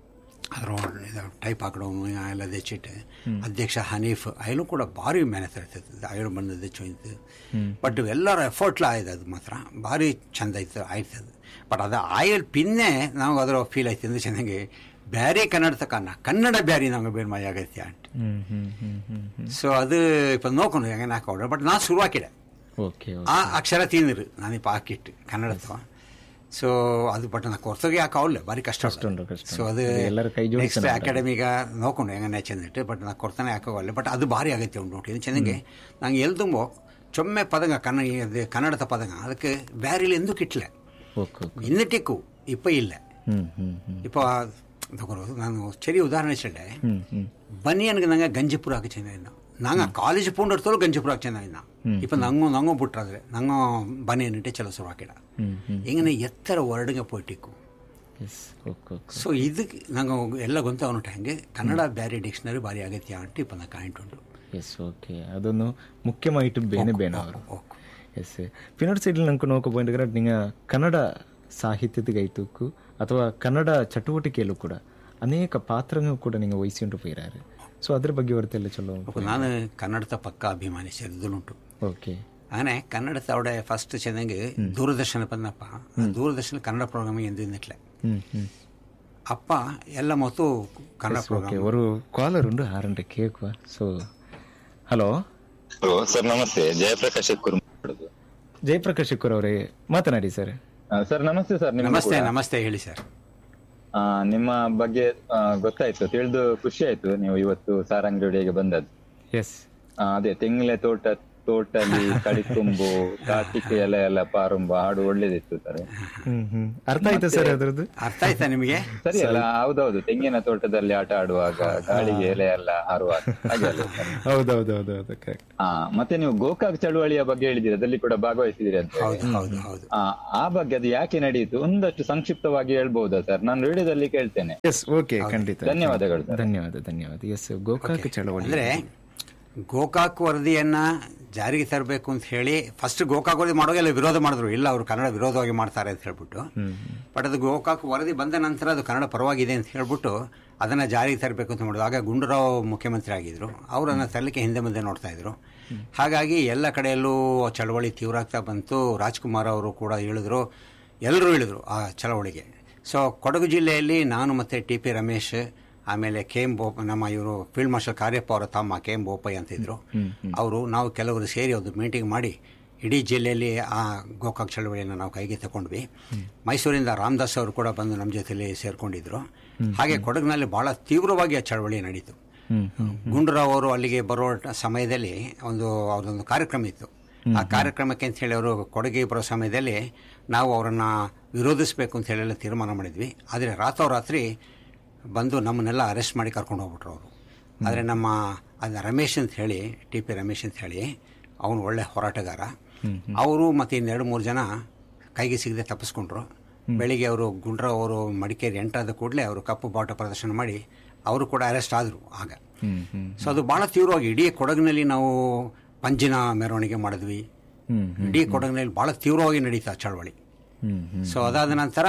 ಅದ್ರ ಇದು ಟೈಪ್ ಹಾಕಡೋನು ಎಲ್ಲ ತೆಚ್ಚಿಟ್ಟು ಅಧ್ಯಕ್ಷ ಹನೀಫ್ ಅಯ್ಯಲು ಕೂಡ ಭಾರಿ ಮೆಹನತ್ ಇರ್ತೈತೆ ಅಯ್ಯಲು ಬಂದು ತೆಚ್ಚೋಯ್ತು ಬಟ್ ಎಲ್ಲರ ಎಫರ್ಟ್ಲ ಆಯ್ತು ಅದು ಮಾತ್ರ ಭಾರಿ ಚಂದ ಇತ್ತು ಆಯ್ತದು ಬಟ್ ಅದು ಆಯಲ್ ಪಿನ್ನೆ ನಾವು ಅದರ ಫೀಲ್ ಆಯ್ತು ಅಂದ್ರೆ ಚೆನ್ನಾಗಿ ಬೇರೆ ಕನ್ನಡ ಕನ್ನ ಕನ್ನಡ ಬ್ಯಾರಿ ನಮಗೆ ಬೇರೆ ಮಜಾ ಆಗೈತೆ ಅಂತ ಹ್ಮ್ ಹ್ಮ್ ಹ್ಮ್ ಹ್ಮ್ ಹ್ಮ್ ಸೊ ಅದು ಇಪ್ಪ ನೋಕೊಂಡು ಹೆಂಗೆ ಹಾಕೊಂಡ್ರೆ ಬಟ್ ನಾನು ಶುರು ಹಾಕಿದೆ ಓಕೆ ಆ ಅಕ್ಷರ ತಿಂದಿರು ನಾನಿಪ್ಪ ಹಾಕಿಟ್ಟು ಕನ್ನಡತ್ವ ಸೊ ಅದು ಬಟ್ ನಾ ಕೊರ್ತಗೆ ಹಾಕವಲ್ಲ ಭಾರಿ ಕಷ್ಟ ಉಂಟು, ಕಷ್ಟ ಸೊ ಅದು ಅದು ಎಲ್ಲರ ಕೈ ಜೋಡಿಸಿ ನೆಕ್ಸ್ಟ್ ಅಕಾಡೆಮಿಗ ನೋಕೊಂಡು ಹೆಂಗನೆ ಚೆಂದಿಟ್ಟು ಬಟ್ ನಾ ಕೊಡ್ತಾನೆ ಹಾಕೋವಲ್ಲ ಬಟ್ ಅದು ಭಾರಿ ಆಗೈತೆ ಉಂಟು ನೋಡಿ ಇದು ಚೆನ್ನಾಗಿ ನಂಗೆ ಎಲ್ದುಂಬೋ ಚೊಮ್ಮೆ ಪದಂಗ ಕನ್ನಡ ಇದು ಕನ್ನಡದ ಪದಂಗ ಅದಕ್ಕೆ ಬ್ಯಾರಿಲಿ ಎಂದು ಕಿಟ್ಲೆ ಓಕೆ ಓಕೆ ಇನ್ನಿಟ್ಟಿಕ್ಕು ಇಪ್ಪ ಇಲ್ಲ ಹ್ಮ್ ಹ್ಮ್ ಹ್ಮ್ ಇಪ್ಪ ತಗೊಳ್ಳೋದು ನಾನು ಸರಿ ಉದಾಹರಣೆ ಚೆಲ್ಲೆ ಹ್ಮ್ ಹ್ಮ್ ಬನ್ನಿಯನ್ಗೆ ನಂಗೆ ಗಂಜಿಪುರ ಹಾಕಿ ಚೆನ್ನ ನಂಗೆ ಕಾಲೇಜ್ ಪೂಂಡಿರ್ತಲೂ ಗಂಜಿಪುರ ಹಾಕಿ ಚೆನ್ನ ಇಪ್ಪ ನಂಗೂ ನಂಗೂ ಬಿಟ್ರಾದ್ರೆ ನಂಗೂ ಬನ್ನಿಯನ್ನಿಟ್ಟೆ ಚಲೋ ಶುರು ಹಾಕಿಡ ಹ್ಮ್ ಹ್ಮ್ ಹಿಂಗನೆ ಎತ್ತರ ವರ್ಡ್ಗೆ poetic yes okay okay so ಇದಕ್ಕೆ ನಂಗೆ ಎಲ್ಲ ಗೊತ್ತಾವನು ಹೆಂಗೆ ಕನ್ನಡ ಬ್ಯಾರಿ ಡಿಕ್ಷನರಿ ಭಾರಿ ಅಗತ್ಯ ಅಂತ ಇಪ್ಪ ನಾ ಕಾಯಿಂಟ್ ಉಂಟು ಎಸ್ ಓಕೆ ಅದೊಂದು ಮುಖ್ಯಮಾയിട്ട് ಬೇನೆ ಬೇನ ಅವರು ಓಕೆ ಎಸ್ ಪಿನ್ನೋಡ್ ಸೈಡ್ ನಂಗೆ ನೋಕ ಪಾಯಿಂಟ್ ನಿಂಗ ಕನ್ನಡ ಸಾಹಿತ್ಯದಿಗೈತಕ್ಕೂ ಅಥವಾ ಕನ್ನಡ ಚಟುವಟಿಕೆಯಲ್ಲೂ ಕೂಡ ಅನೇಕ ಪಾತ್ರಗಳು ಕೂಡ ನಿಂಗೆ ವಹಿಸಿಕೊಂಡು ಪೋಯಿರಾರು ಸೊ ಅದ್ರ ಬಗ್ಗೆ ಹೊರತೆಲ್ಲ ಚಲೋ ನಾನು ಕನ್ನಡದ ಪಕ್ಕ ಅಭಿಮಾನಿ ಸೇರಿದುಂಟು ಓಕೆ അങ്ങനെ ಕನ್ನಡದ അവിടെ ಫಸ್ಟ್ ಚೆನ್ನಾಗಿ ದೂರದರ್ಶನ ಬಂದಪ್ಪ ಆ ದೂರದರ್ಶನ ಕನ್ನಡ ಪ್ರೋಗ್ರಾಮಿಗೆ ಎಂದು ನಿಟ್ಲೆ ಹ್ಮ್ ಹ್ಮ್ ಅಪ್ಪ ಎಲ್ಲ ಮತ್ತು ಕನ್ನಡ ಓಕೆ ಪ್ರೋಗ್ರಾಮ್ ஒரு ಕಾಲರ್ ಉಂಡು ಆರಂಟೆ ಕೇಕುವ ಸೊ ಹಲೋ ಹಲೋ ಸರ್ ನಮಸ್ತೆ ಜಯಪ್ರಕಾಶ್ ಎತ್ಕೂರ್ ಮಾತಾಡೋದು ಜಯಪ್ರಕಾಶ್ ಶೆಕ್ಕೂರ್ ಅವರೇ ಮಾತನಾಡಿ ಸರ್ ಆ, ಸರ್ ನಮಸ್ತೆ ಸರ್ ನಿಮ್ಗೂ ನಮಸ್ತೆ ಕೂಡ. ನಮಸ್ತೆ ಹೇಳಿ ಸರ್ ಆ, ನಿಮ್ಮ ಬಗ್ಗೆ ಆ, ಗೊತ್ತಾಯ್ತು ತಿಳಿದು ಖುಷಿ ಆಯ್ತು ನೀವು ಇವತ್ತು ಸಾರಂಗಡಿಗೆ ಬಂದದ್ದು ಎಸ್ ಆ, ಅದೇ ತೆಂಗಿನ ತೋಟ ತೋಟಲಿ ಕಡಿತುಂಬು ಕಾರ್ತಿಕ ಎಲೆ ಎಲ್ಲ ಪಾರುಂಬ ಹಾಡು ಒಳ್ಳೇದಿತ್ತು ಸರ್ ಹ್ಮ್ ಹ್ಮ್ ಅರ್ಥ ಆಯ್ತಾ ಸರ್ ಅದ್ರದ್ದು ಅರ್ಥ ಆಯ್ತಾ ನಿಮಗೆ ಸರಿ ಅಲ್ಲ ಹೌದೌದು ತೆಂಗಿನ ತೋಟದಲ್ಲಿ ಆಟ ಆಡುವಾಗ ಗಾಳಿಗೆ ಎಲೆ ಎಲ್ಲ ಹಾರುವಾಗ ಹಾಗೆ ಅಲ್ಲ ಸರ್? ಹೌದೌದೌದೌದು ಕರೆಕ್ಟ್ ಆ ಮತ್ತೆ ನೀವು ಗೋಕಾಕ್ ಚಳುವಳಿಯ ಬಗ್ಗೆ ಹೇಳಿದಿರಿ ಅದರಲ್ಲಿ ಕೂಡ ಭಾಗವಹಿಸಿದಿರಿ ಅಂತ ಹೌದು ಹೌದು ಹೌದು ಆ, ಆ ಬಗ್ಗೆ ಅದು ಯಾಕೆ ನಡೆಯಿತು ಒಂದಷ್ಟು ಸಂಕ್ಷಿಪ್ತವಾಗಿ ಹೇಳ್ಬಹುದಾ ಸರ್ ನಾನು ರೇಡಿಯೋದಲ್ಲಿ ಕೇಳ್ತೇನೆ ಎಸ್ ಓಕೆ ಖಂಡಿತ ಧನ್ಯವಾದಗಳು ಸರ್ ಧನ್ಯವಾದ ಧನ್ಯವಾದ ಎಸ್ ಗೋಕಾಕ್ ಚಳವಳಿ ಅಂದ್ರೆ ಗೋಕಾಕ್ ವರದಿಯನ್ನ ಜಾರಿಗೆ ತರಬೇಕು ಅಂತ ಹೇಳಿ ಫಸ್ಟ್ ಗೋಕಾಕ್ ವರದಿ ಮಾಡೋಗೆಲ್ಲ ವಿರೋಧ ಮಾಡಿದ್ರು ಇಲ್ಲ ಅವರು ಕನ್ನಡ ವಿರೋಧವಾಗಿ ಮಾಡ್ತಾರೆ ಅಂತ ಹೇಳ್ಬಿಟ್ಟು ಬಟ್ ಅದು ಗೋಕಾಕ್ ವರದಿ ಬಂದ ನಂತರ ಅದು ಕನ್ನಡ ಪರವಾಗಿದೆ ಅಂತ ಹೇಳ್ಬಿಟ್ಟು ಅದನ್ನ ಜಾರಿಗೆ ತರಬೇಕು ಅಂತ ಮಾಡಿದ್ರು ಆಗ ಗುಂಡೂರಾವ್ ಮುಖ್ಯಮಂತ್ರಿ ಆಗಿದ್ರು ಅವರನ್ನ ತರಲಿಕ್ಕೆ ಹಿಂದೆ ಮುಂದೆ ನೋಡ್ತಾ ಇದ್ರು ಹಾಗಾಗಿ ಎಲ್ಲ ಕಡೆಯಲ್ಲೂ ಚಳವಳಿ ತೀವ್ರ ಆಗ್ತಾ ಬಂತು ರಾಜ್ಕುಮಾರ್ ಅವರು ಕೂಡ ಹೇಳಿದ್ರು ಎಲ್ಲರೂ ಹೇಳಿದ್ರು ಆ ಚಳವಳಿಗೆ ಸೊ ಕೊಡಗು ಜಿಲ್ಲೆಯಲ್ಲಿ ನಾನು ಮತ್ತೆ ಟಿ ಪಿ ರಮೇಶ್ ಆಮೇಲೆ ಕೆ ಎಂ ಬೋಪ ನಮ್ಮ ಇವರು ಫೀಲ್ಡ್ ಮಾರ್ಷಲ್ ಕಾರ್ಯಪ್ಪ ಅವರ ತಮ್ಮ ಕೆ ಎಂ ಬೋಪಯ್ಯ ಅಂತ ಇದ್ರು ಅವರು ನಾವು ಕೆಲವರು ಸೇರಿ ಒಂದು ಮೀಟಿಂಗ್ ಮಾಡಿ ಇಡೀ ಜಿಲ್ಲೆಯಲ್ಲಿ ಆ ಗೋಕಾಕ್ ಚಳವಳಿಯನ್ನು ನಾವು ಕೈಗೆ ತಗೊಂಡ್ವಿ ಮೈಸೂರಿಂದ ರಾಮದಾಸ್ ಅವರು ಕೂಡ ಬಂದು ನಮ್ಮ ಜೊತೆಲಿ ಸೇರ್ಕೊಂಡಿದ್ರು ಹಾಗೆ ಕೊಡಗಿನಲ್ಲಿ ಬಹಳ ತೀವ್ರವಾಗಿ ಆ ಚಳವಳಿ ನಡೀತು ಹ್ಮ್ ಹ್ಮ್ ಗುಂಡೂರಾವ್ ಅವರು ಅಲ್ಲಿಗೆ ಬರೋ ಸಮಯದಲ್ಲಿ ಒಂದು ಅವ್ರದ್ದೊಂದು ಕಾರ್ಯಕ್ರಮ ಇತ್ತು ಆ ಕಾರ್ಯಕ್ರಮಕ್ಕೆ ಅಂತ ಹೇಳಿ ಅವರು ಕೊಡುಗೆ ಬರೋ ಸಮಯದಲ್ಲಿ ನಾವು ಅವರನ್ನ ವಿರೋಧಿಸಬೇಕು ಅಂತ ಹೇಳಿ ಎಲ್ಲ ತೀರ್ಮಾನ ಮಾಡಿದ್ವಿ ಆದರೆ ರಾತ್ರೋರಾತ್ರಿ ಬಂದು ನಮ್ಮನ್ನೆಲ್ಲ ಅರೆಸ್ಟ್ ಮಾಡಿ ಕರ್ಕೊಂಡು ಹೋಗ್ಬಿಟ್ರು ಅವರು ಆದರೆ ನಮ್ಮ ಅದು ರಮೇಶ್ ಅಂತ ಹೇಳಿ ಟಿ ಪಿ ರಮೇಶ್ ಅಂತ ಹೇಳಿ ಅವನು ಒಳ್ಳೆ ಹೋರಾಟಗಾರ ಅವರು ಮತ್ತು ಇನ್ನೆರಡು ಮೂರು ಜನ ಕೈಗೆ ಸಿಗದೆ ತಪ್ಪಿಸ್ಕೊಂಡ್ರು ಬೆಳಿಗ್ಗೆ ಅವರು ಗುಂಡ್ರಾವ್ ಅವರು ಮಡಿಕೇರಿ ಎಂಟಾದ ಕೂಡಲೇ ಅವರು ಕಪ್ಪು ಬಾಟ ಪ್ರದರ್ಶನ ಮಾಡಿ ಅವರು ಕೂಡ ಅರೆಸ್ಟ್ ಆದರು ಆಗ ಹ್ಮ್ ಹ್ಮ್ ಸೊ ಅದು ಬಹಳ ತೀವ್ರವಾಗಿ ಇಡೀ ಕೊಡಗಿನಲ್ಲಿ ನಾವು ಪಂಜಿನ ಮೆರವಣಿಗೆ ಮಾಡಿದ್ವಿ ಹ್ಮ್ ಇಡೀ ಕೊಡಗಿನಲ್ಲಿ ಬಹಳ ತೀವ್ರವಾಗಿ ನಡೀತಾ ಚಳವಳಿ ಹ್ಮ್ ಹ್ಮ್ ಸೊ ಅದಾದ ನಂತರ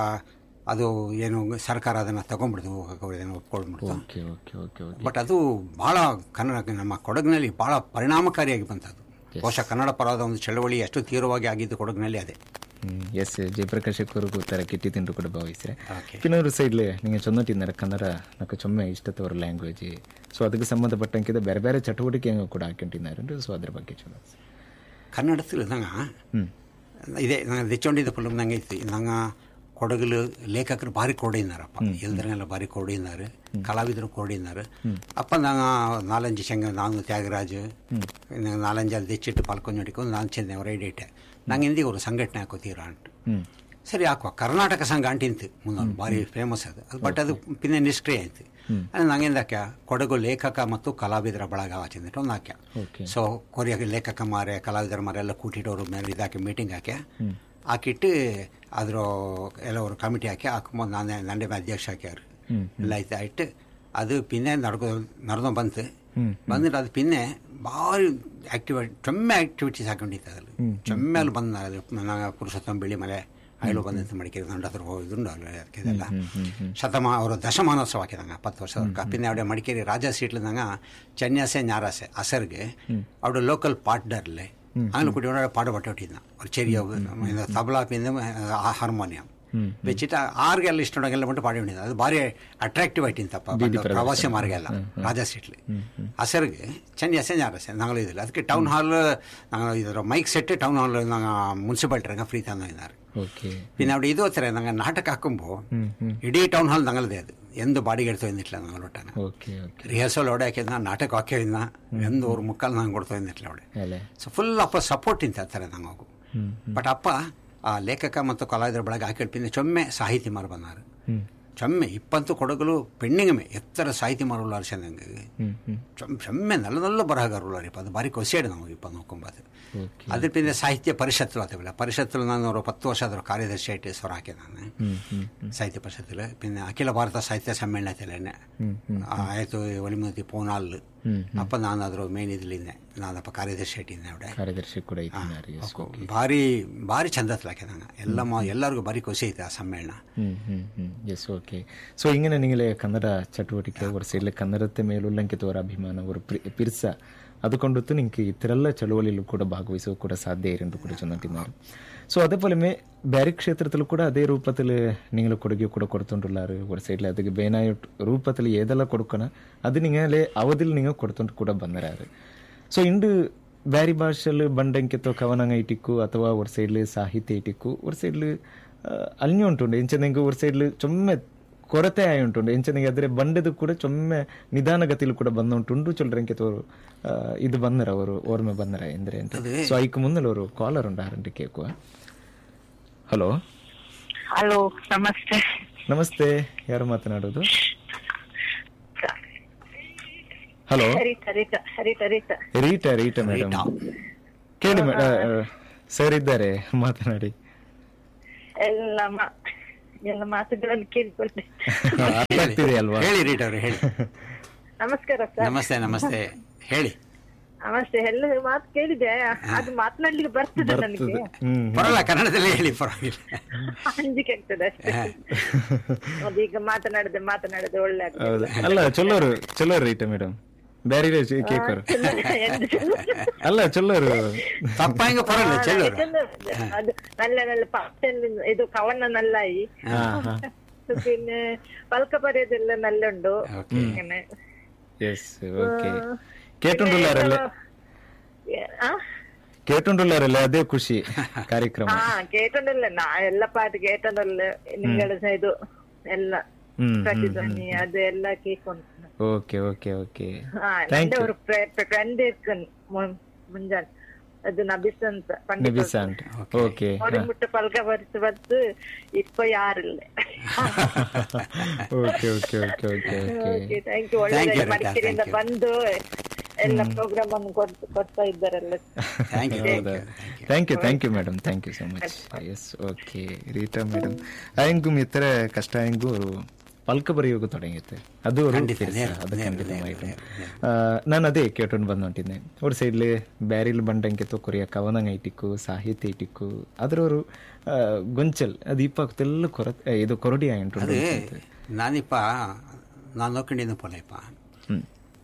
ಅದು ಏನು ಸರ್ಕಾರ ಅದನ್ನು ತಗೊಂಡ್ಬಿಡ್ತು ಅದನ್ನು ಒಪ್ಕೊಂಡ್ಬಿಡ್ತು okay okay okay okay but ಅದು ಬಹಳ ಕನ್ನಡ ನಮ್ಮ ಕೊಡಗಿನಲ್ಲಿ ಬಹಳ ಪರಿಣಾಮಕಾರಿಯಾಗಿ ಬಂತದ್ದು ಬಹುಶಃ ಕನ್ನಡ ಪರವಾದ ಒಂದು ಚಳವಳಿ ಎಷ್ಟು ತೀವ್ರವಾಗಿ ಆಗಿದ್ದು ಕೊಡಗಿನಲ್ಲಿ ಅದೇ ಎಸ್ ಜಯಪ್ರಕಾಶ್ ಅವರಿಗೂ ತರ ಕಿಟ್ಟಿ ತಿಂಡು ಕೂಡ ಭಾವಿಸ್ರೆ ಓಕೆ ಇನ್ನೊಂದು ಸೈಡ್ಲಿ ನೀವು ಚೊನ್ನಟ್ಟಿದ್ದಾರೆ ಕನ್ನಡ నాకు ಚೊಮ್ಮೆ ಇಷ್ಟತವರ ಲ್ಯಾಂಗ್ವೇಜ್ ಸೊ ಅದಕ್ಕೆ ಸಂಬಂಧಪಟ್ಟಂಕಿದ ಬೇರೆ ಬೇರೆ ಚಟುವಟಿಕೆ ಕೂಡ ಹಾಕೊಂಡಿದ್ದಾರೆ ಸೊ ಅದ್ರ ಬಗ್ಗೆ ಚಲೋ ಕನ್ನಡത്തിൽ ನಂಗೆ ಹ್ಮ್ ಇದೆ ನಂಗೆ ತೆಚ್ಚೊಂಡಿದ್ದ ಫಿಲ್ಮ್ ನಂಗೆ ಇತ್ತು ನಂಗೆ ಕೊಡಗಲು ಲೇಖಕರು ಭಾರಿ ಕೋಡಿನಾರಪ್ಪ ಎಲ್ದರೆಲ್ಲ ಭಾರಿ ಕೋಡಿನಾರು ಕಲಾವಿದರು ಕೋಡಿನಾರು ಅಪ್ಪ ನಂಗೆ ನಾಲಂಜು ಶಂಗ ನಾನು ತ್ಯಾಗರಾಜ್ ನಂಗೆ ನಾಲಂಜು ಅಲ್ಲಿ ತೆಚ್ಚಿಟ್ಟು ಪಾಲ್ಕೊಂಡು ಹಿಡ್ಕೊಂಡು ನಾನು ಚೆಂದ ಹೊರಡಿಟ್ಟೆ ನಂಗೆ ಹಿಂದಿ ಅವರು ಸಂಘಟನೆ ಹಾಕೋತೀರಾ ಅಂತ ಹ್ಮ್ ಸರಿ ಹಾಕುವ ಕರ್ನಾಟಕ ಸಂಘ ಅಂಟಿಂತು ಮುಂದೊಂದು ಭಾರಿ ಫೇಮಸ್ ಅದು ಅದು ಬಟ್ ಅದು ಪಿನ್ನೆ ನಿಷ್ಕ್ರಿಯ ಆಯ್ತು ನಂಗೆಂದ ಹಾಕ್ಯ ಕೊಡಗು ಲೇಖಕ ಮತ್ತು ಕಲಾವಿದರ ಬಳಗ ಆಚಿಂದಿಟ್ಟು ಒಂದು ಹಾಕ್ಯ ಓಕೆ ಸೊ ಕೊರಿಯಾಗ ಲೇಖಕ ಮಾರೆ ಕಲಾವಿದರ ಮಾರೆ ಎಲ್ಲ ಕೂಟಿಟ್ಟವರು ಮೇಲೆ ಇದಾಕಿ ಮೀಟಿಂಗ್ ಹಾಕಿ ಹಾಕಿಟ್ಟು ಅದ್ರ ಎಲ್ಲವರು ಕಮಿಟಿ ಹಾಕಿ ಹಾಕೊಂಬಂದು ನಾನೇ ನಂಡೆ ಅಧ್ಯಕ್ಷ ಹಾಕ್ಯಾರು ಎಲ್ಲ ಆಯ್ತು ಆಯ್ತು ಅದು ಪಿನ್ನೆ ನಡ್ಕೊ ನಡೆದು ಬಂತು ಬಂದಿಟ್ಟು ಅದು ಪಿನ್ನೆ ಭಾರಿ ಆಕ್ಟಿವಿಟಿ ಚೊಮ್ಮೆ ಆಕ್ಟಿವಿಟೀಸ್ ಹಾಕೊಂಡಿತ್ತು ಅದ್ರಲ್ಲಿ ಚೊಮ್ಮೆ ಅಲ್ಲಿ ಬಂದ ನಾನು ಪುರುಷೋತ್ತಮ ಬಿಳಿ ಮಲೆ ಅಯ್ಲು ಬಂದಂತ ಮಡಿಕೇರಿ ದಂಡ ಹತ್ರ ಹೋಗಿದ್ದುಂಡು ಅಲ್ಲಿ ಅದಕ್ಕೆಲ್ಲ ಶತಮಾ ಅವರು ದಶಮಾನೋತ್ಸವ ಹಾಕಿದಂಗ ಹತ್ತು ವರ್ಷ ಪಿನ್ನೆ ಅವಡೆ ಮಡಿಕೇರಿ ರಾಜ ಸೀಟ್ಲದಂಗ ಚೆನ್ಯಾಸೆ ஞாராசೆ ಅಸರ್ಗೆ ಅವಡೆ ಲೋಕಲ್ ಪಾಟ್ಡರ್ಲೆ അങ്ങനെ കുട്ടിയോടെ പാട് പട്ടോട്ടിരുന്ന ഒരു ചെറിയ തബല പിന്നെ ഹാർമോണിയം വെച്ചിട്ട് ആർക്കെല്ലാം ഇഷ്ടമുണ്ടെങ്കിൽ കൊണ്ട് പാടി വേണ്ടിയത് അത് ഭാരി അട്രാക്റ്റീവ് ആയിട്ടിന്തಪ್ಪ ಪ್ರವಾಸಿ ಮಾರ್ಗೆಲ್ಲ ರಾಜಾ ಸೀಟ್ಲಿ ಅಸರ್ಗೆ ಚೆನ್ನ ಎಸ್ ಎನ್ ಆರ್ ಎಸ್ ನಾಗಳು ಇದಿಲ್ಲ ಅದಕ್ಕೆ ಟೌನ್ ಹಾಲ್ ಇದರ mike set town hall municipality free ತಂದಿದ್ದಾರೆ ಓಕೆ പിന്നെ അവിടെ ഇത് വെച്ചേ ഞങ്ങൾ നാട്ടൊക്കെ ആക്കുമ്പോൾ ഇടീ ടൗൺ ഹാൾ ഞങ്ങളതേ അത് എന്ത് ಬಾಡಿಗೆ എടുത്തോന്നിട്ടില്ല ഞങ്ങളൊട്ടാണ് ಓಕೆ ಓಕೆ ರಿಹರ್ಸಲ್ അവിടെ ಹಾಕಿದ್ನ ನಾಟಕ ಹಾಕಿದ್ನ ಎಂದು ಅವ್ರ ಮುಕ್ಕಲ್ ನಂಗೆ ಕೊಡ್ತೋന്നിಟ್ಲ ಅವಡೆ ಅಲ್ಲೇ ಸೊ ಫುಲ್ ಅಪ್ಪ ಸಪೋರ್ಟ್ ಇಂತ ಥರ ನಂಗೆ ಹೋಗು ಬಟ್ ಅಪ್ಪ ಆ ಲೇಖಕ ಮತ್ತು ಕಲಾವಿದರ ಬಳಗ ಹಾಕಿಡ್ಪಿಂದ ಚೊಮ್ಮೆ ಸಾಹಿತಿ ಮಾರು ಬಂದಾರು ಹ್ಮ್ ಚೊಮ್ಮೆ ಇಪ್ಪಂತು ಕೊಡಗಲು ಪೆಣ್ಣಿಂಗಮೆ ಎತ್ತರ ಸಾಹಿತಿ ಮಾರುಲ್ಲ ಅರ್ಸಂದಂಗೆ ಹ್ಮ್ ಹ್ಮ್ ಚೊಮ್ಮೆ നല്ല നല്ല ಬರಹಗಾರರು ಅದು ಭಾರಿ ಖುಷಿಯಾಡಿ ನಮಗೆ ಇಪ್ಪ ನೋಕೊಂಬದು ಓಕೆ ಅದ್ರ ಪಿಂದ ಸಾಹಿತ್ಯ ಪರಿಷತ್ತು ಆತವಿಲ್ಲ ಪರಿಷತ್ತು ನಾನು ಅವರು ಪತ್ತು ವರ್ಷ ಆದರೂ ಕಾರ್ಯದರ್ಶಿ ಆಯ್ತು ಸ್ವರ ಹಾಕಿ ನಾನು ಹ್ಮ್ ಹ್ಮ್ ಸಾಹಿತ್ಯ ಪರಿಷತ್ತಿൽ പിന്നെ അഖില ഭാരത സാഹിത്യ സമ്മേളനത്തിൽ തന്നെ ആയിരത്തി ഒളിമൂത്തി പതിനാലില് അപ്പൊ ನಾನು ಅದ್ರ ಮೇನ್ ಇದ್ಲಿದ್ದೆ ನಾನಪ್ಪ ಕಾರ್ಯದರ್ಶಿ ಇಟ್ಟಿದ್ದೆ അവിടെ ಕಾರ್ಯದರ್ಶಿ ಕೂಡ ಇದ್ದಾರೆ ಎಸ್ ಭಾರಿ ಭಾರಿ ಚಂದತ್ಲಾಕೆ ನಂಗೆ ಎಲ್ಲ ಮ- ಎಲ್ಲರಿಗೂ ಭಾರಿ ಖುಷಿ ಐತೆ ಆ ಸಮ್ಮೇಳನ hmm hmm hmm yes okay so ഇങ്ങനെ നിങ്ങൾ കന്നഡ ಚಟುವಟಿಕೆ ഒരു സൈഡിൽ ಕನ್ನಡത്തെ ಮೇಲುಲ್ಲಂಕಿತ ಅವರ ಅಭಿಮಾನ ಅವರು ಪಿರ್ಸ അതുകൊണ്ടൊത്ത് നിങ്ങൾക്ക് ഇത്തരല്ല ചളുവളിയിൽ കൂടെ ഭാഗവഹിക്കുക കൂടെ സാധ്യമായിരുന്നു കൂടെ ചെന്നിട്ടുన్నారు ಸೊ അതേപോലെ മേ ಬೇರೆ ಕ್ಷೇತ್ರದಲ್ಲಿ ಕೂಡ ಅದೇ ರೂಪದಲ್ಲಿ നിങ്ങൾ ಕೊಡುಗೆ ಕೂಡ ಕೊಡ್ತೊಂಡುಳ್ಳಾರು ഒരു ಸೈഡിൽ ಅದಕ್ಕೆ ಬೇನಾಯ ರೂಪದಲ್ಲಿ ಏದೆಲ್ಲ ಕೊಡ್ಕೋಣ ಅದು ನಿങ്ങളെ ಅವಧಿಲ್ നിങ്ങൾ ಕೊಡ್ತೊಂಡು ಕೂಡ ಬಂದರಾರು ಸೊ ಇಂದು ಬ್ಯಾರಿ ಭಾಷೆಲ್ ಬಂಡಂಕಿತೋ ಕವನಂಗ ಇಟ್ಟಿಕ್ಕು ಅಥವಾ ഒരു ಸೈഡിൽ ಸಾಹಿತ್ಯ ಇಟ್ಟಿಕ್ಕು ഒരു ಸೈഡിൽ ಅಲ್ഞ്ഞു ಉಂಟುಂಡು ಎಂಚ ನಿಂಗೆ ഒരു ಸೈഡിൽ ചുമ്മാ ಕೊರತೆ ಆಯಿ ಉಂಟುಂಡು ಎಂಚನಿಗೆ ಆದ್ರೆ ಬಂಡದು ಕೂಡ ಚೊಮ್ಮೆ ನಿಧಾನಗತಿಲು ಕೂಡ ಬಂದುಂಟುಂಡು ಚೊಲ್ರಂಕೆ ತೋರು ಆ, ಇದು ಬಂದರ ಅವರು ಓರ್ಮೆ ಬಂದರ ಎಂದ್ರೆ ಅಂತ ಸೊ ಐಕ್ ಮುಂದೆ ಅವರು ಕಾಲರ್ ಉಂಡು ಆರಂಟಿ ಕೇಕುವ ಹಲೋ ಹಲೋ ನಮಸ್ತೆ ನಮಸ್ತೆ ಯಾರು ಮಾತನಾಡೋದು ಹಲೋ ಹರಿತ ಹರಿತ ಹರಿತ ಹರಿತ ರೀಟಾ ರೀಟಾ ಮೇಡಮ್ ಕೇಳಿ ಸರ್ ಇದ್ದಾರೆ ಮಾತನಾಡಿ ಎಲ್ಲ ಮಾ- ಎಲ್ಲ ಮಾತುಗಳನ್ನು ಕೇಳಿಕೊಂಡೆ ಅರ್ಥ ಆಗ್ತಿದೆ ಅಲ್ವಾ ಹೇಳಿ ರೀಟ್ ಅವ್ರೆ ಹೇಳಿ ನಮಸ್ಕಾರ ಸರ್ ನಮಸ್ತೆ ನಮಸ್ತೆ ಹೇಳಿ ನಮಸ್ತೆ ಎಲ್ಲ ಮಾತು ಕೇಳಿದೆ ಅದು ಮಾತನಾಡ್ಲಿಕ್ಕೆ ಬರ್ತದೆ ನನಗೆ ಬರ್ತದೆ ಹ್ಮ್ ಪರವಾಗಿಲ್ಲ ಕನ್ನಡದಲ್ಲೇ ಹೇಳಿ ಪರವಾಗಿಲ್ಲ ಅಂಜಿಕೆ ಆಗ್ತದೆ ಅಷ್ಟೇ ಹಾ. ಅದೀಗ ಮಾತನಾಡದೆ ಮಾತನಾಡದೆ ಒಳ್ಳೆ ಆಗ್ತದೆ ಹೌದು ಅಲ್ಲ ಚೊಲ್ಲೋರು ಚೊಲ್ಲೋರು ರೈಟ ಮೇಡಮ್ ಬ್ಯಾರಿ ಕೇಕರ್ ಎಂದು ಚಲೋ. ಅಲ್ಲ ಚೊಲ್ಲೋರು ತಪ್ಪಾಂಗ ಪರವಾಗಿಲ್ಲ ಚೆಲ್ಲೋರು ಯಾಕಂದ್ರೆ ಅದು നല്ല നല്ല പാട്ടൽ ഇത് കവണ്ണ നല്ലായി ಹಾ ಹಾ പിന്നെ പൽക്ക പരയതെല്ല നല്ല ഉണ്ടു Okay. അങ്ങനെ ಎಸ್ ಓಕೆ ಕೇಟುಂಡುಲ್ಲಾರಲ್ಲ ആ ಕೇಟುಂಡುಲ್ಲಾರಲ್ಲ ಅದೇ ಖುಷಿ ಕಾರ್ಯಕ್ರಮ ആ കേട്ടിട്ടുണ്ടല്ലോ നാ എല്ലാ പാട്ട് കേട്ടിട്ടുണ്ടല്ലോ നിങ്ങളുടെ ഇത് എല്ലാ ಹ್ಮ್ ಪ್ರತಿಧ್ವನಿ ಅದು ಎಲ್ಲ ಕೇಳ್ಕೊಂಡು ಓಕೆ ಓಕೆ ಓಕೆ ಆ ಥ್ಯಾಂಕ್ ನಂದು ಯು ഒരു ಫ್ರೆಂಡ್ ಇರ್ಕನ್ ಮುಂಜಾನೆ ಅದು ನಬಿಸ್ ಅಂತ ನಬಿಸಾ ಅಂತ ಓಕೆ ಮುಟ್ಟ ಪಲ್ಕ ಬರಿಸಿ ಬರ್ತು ಇಪ್ಪ ಯಾರಿಲ್ಲ okay okay okay okay okay thank you Thank you, ಒಳ್ಳೆ Rita. ಮಡಿಕೇರಿಯಿಂದ Thank you. ಬಂದು ಎಲ್ಲ ಪ್ರೋಗ್ರಾಮ್ ಅನ್ನು ಕೊಡ್- ಕೊಡ್ತಾ ಇದ್ದಾರಲ್ಲ ಥ್ಯಾಂಕ್ ಯು ಹೌದಾ thank you thank you madam thank you so much yes okay Rita madam ಅಯಂಗೂ ಇತರ ಕಷ್ಟ ಅಯಂಗೂ ಪಲ್ಕ ಬರೆಯೋಗು ತೊಡಗಿತ್ತೆ ಅದು ಅವರು ಖಂಡಿತ, ತಿರ್ಸ, ನೇರ, ಅದು ನೇರ, ಖಂಡಿತವಾಯಿತು ನೇರ, ನಾನು ಅದೇ ಕೇಟೊಂಡು ಬಂದು ಹೊಂಟಿದ್ದೆ ಅವ್ರ ಸೈಡ್ಲಿ ಬ್ಯಾರಿಲ್ ಬಂಡಂಗೆ ತೊಕೊರಿಯ ಕವನಂಗ ಐಟಿಕ್ಕು ಸಾಹಿತ್ಯ ಐಟಿಕ್ಕು ಅದ್ರವರು ಗೊಂಚಲ್ ಅದು ಇಪ್ಪಾಗ್ತೆಲ್ಲ ಕೊರ ಇದು ಕೊರಡಿ ಆಯ್ತು ಅದು ನಾನಿಪ್ಪ ನಾನು ನೋಡ್ಕೊಂಡಿದ್ದ ಪೊಲಯಪ್ಪ ಹ್ಮ್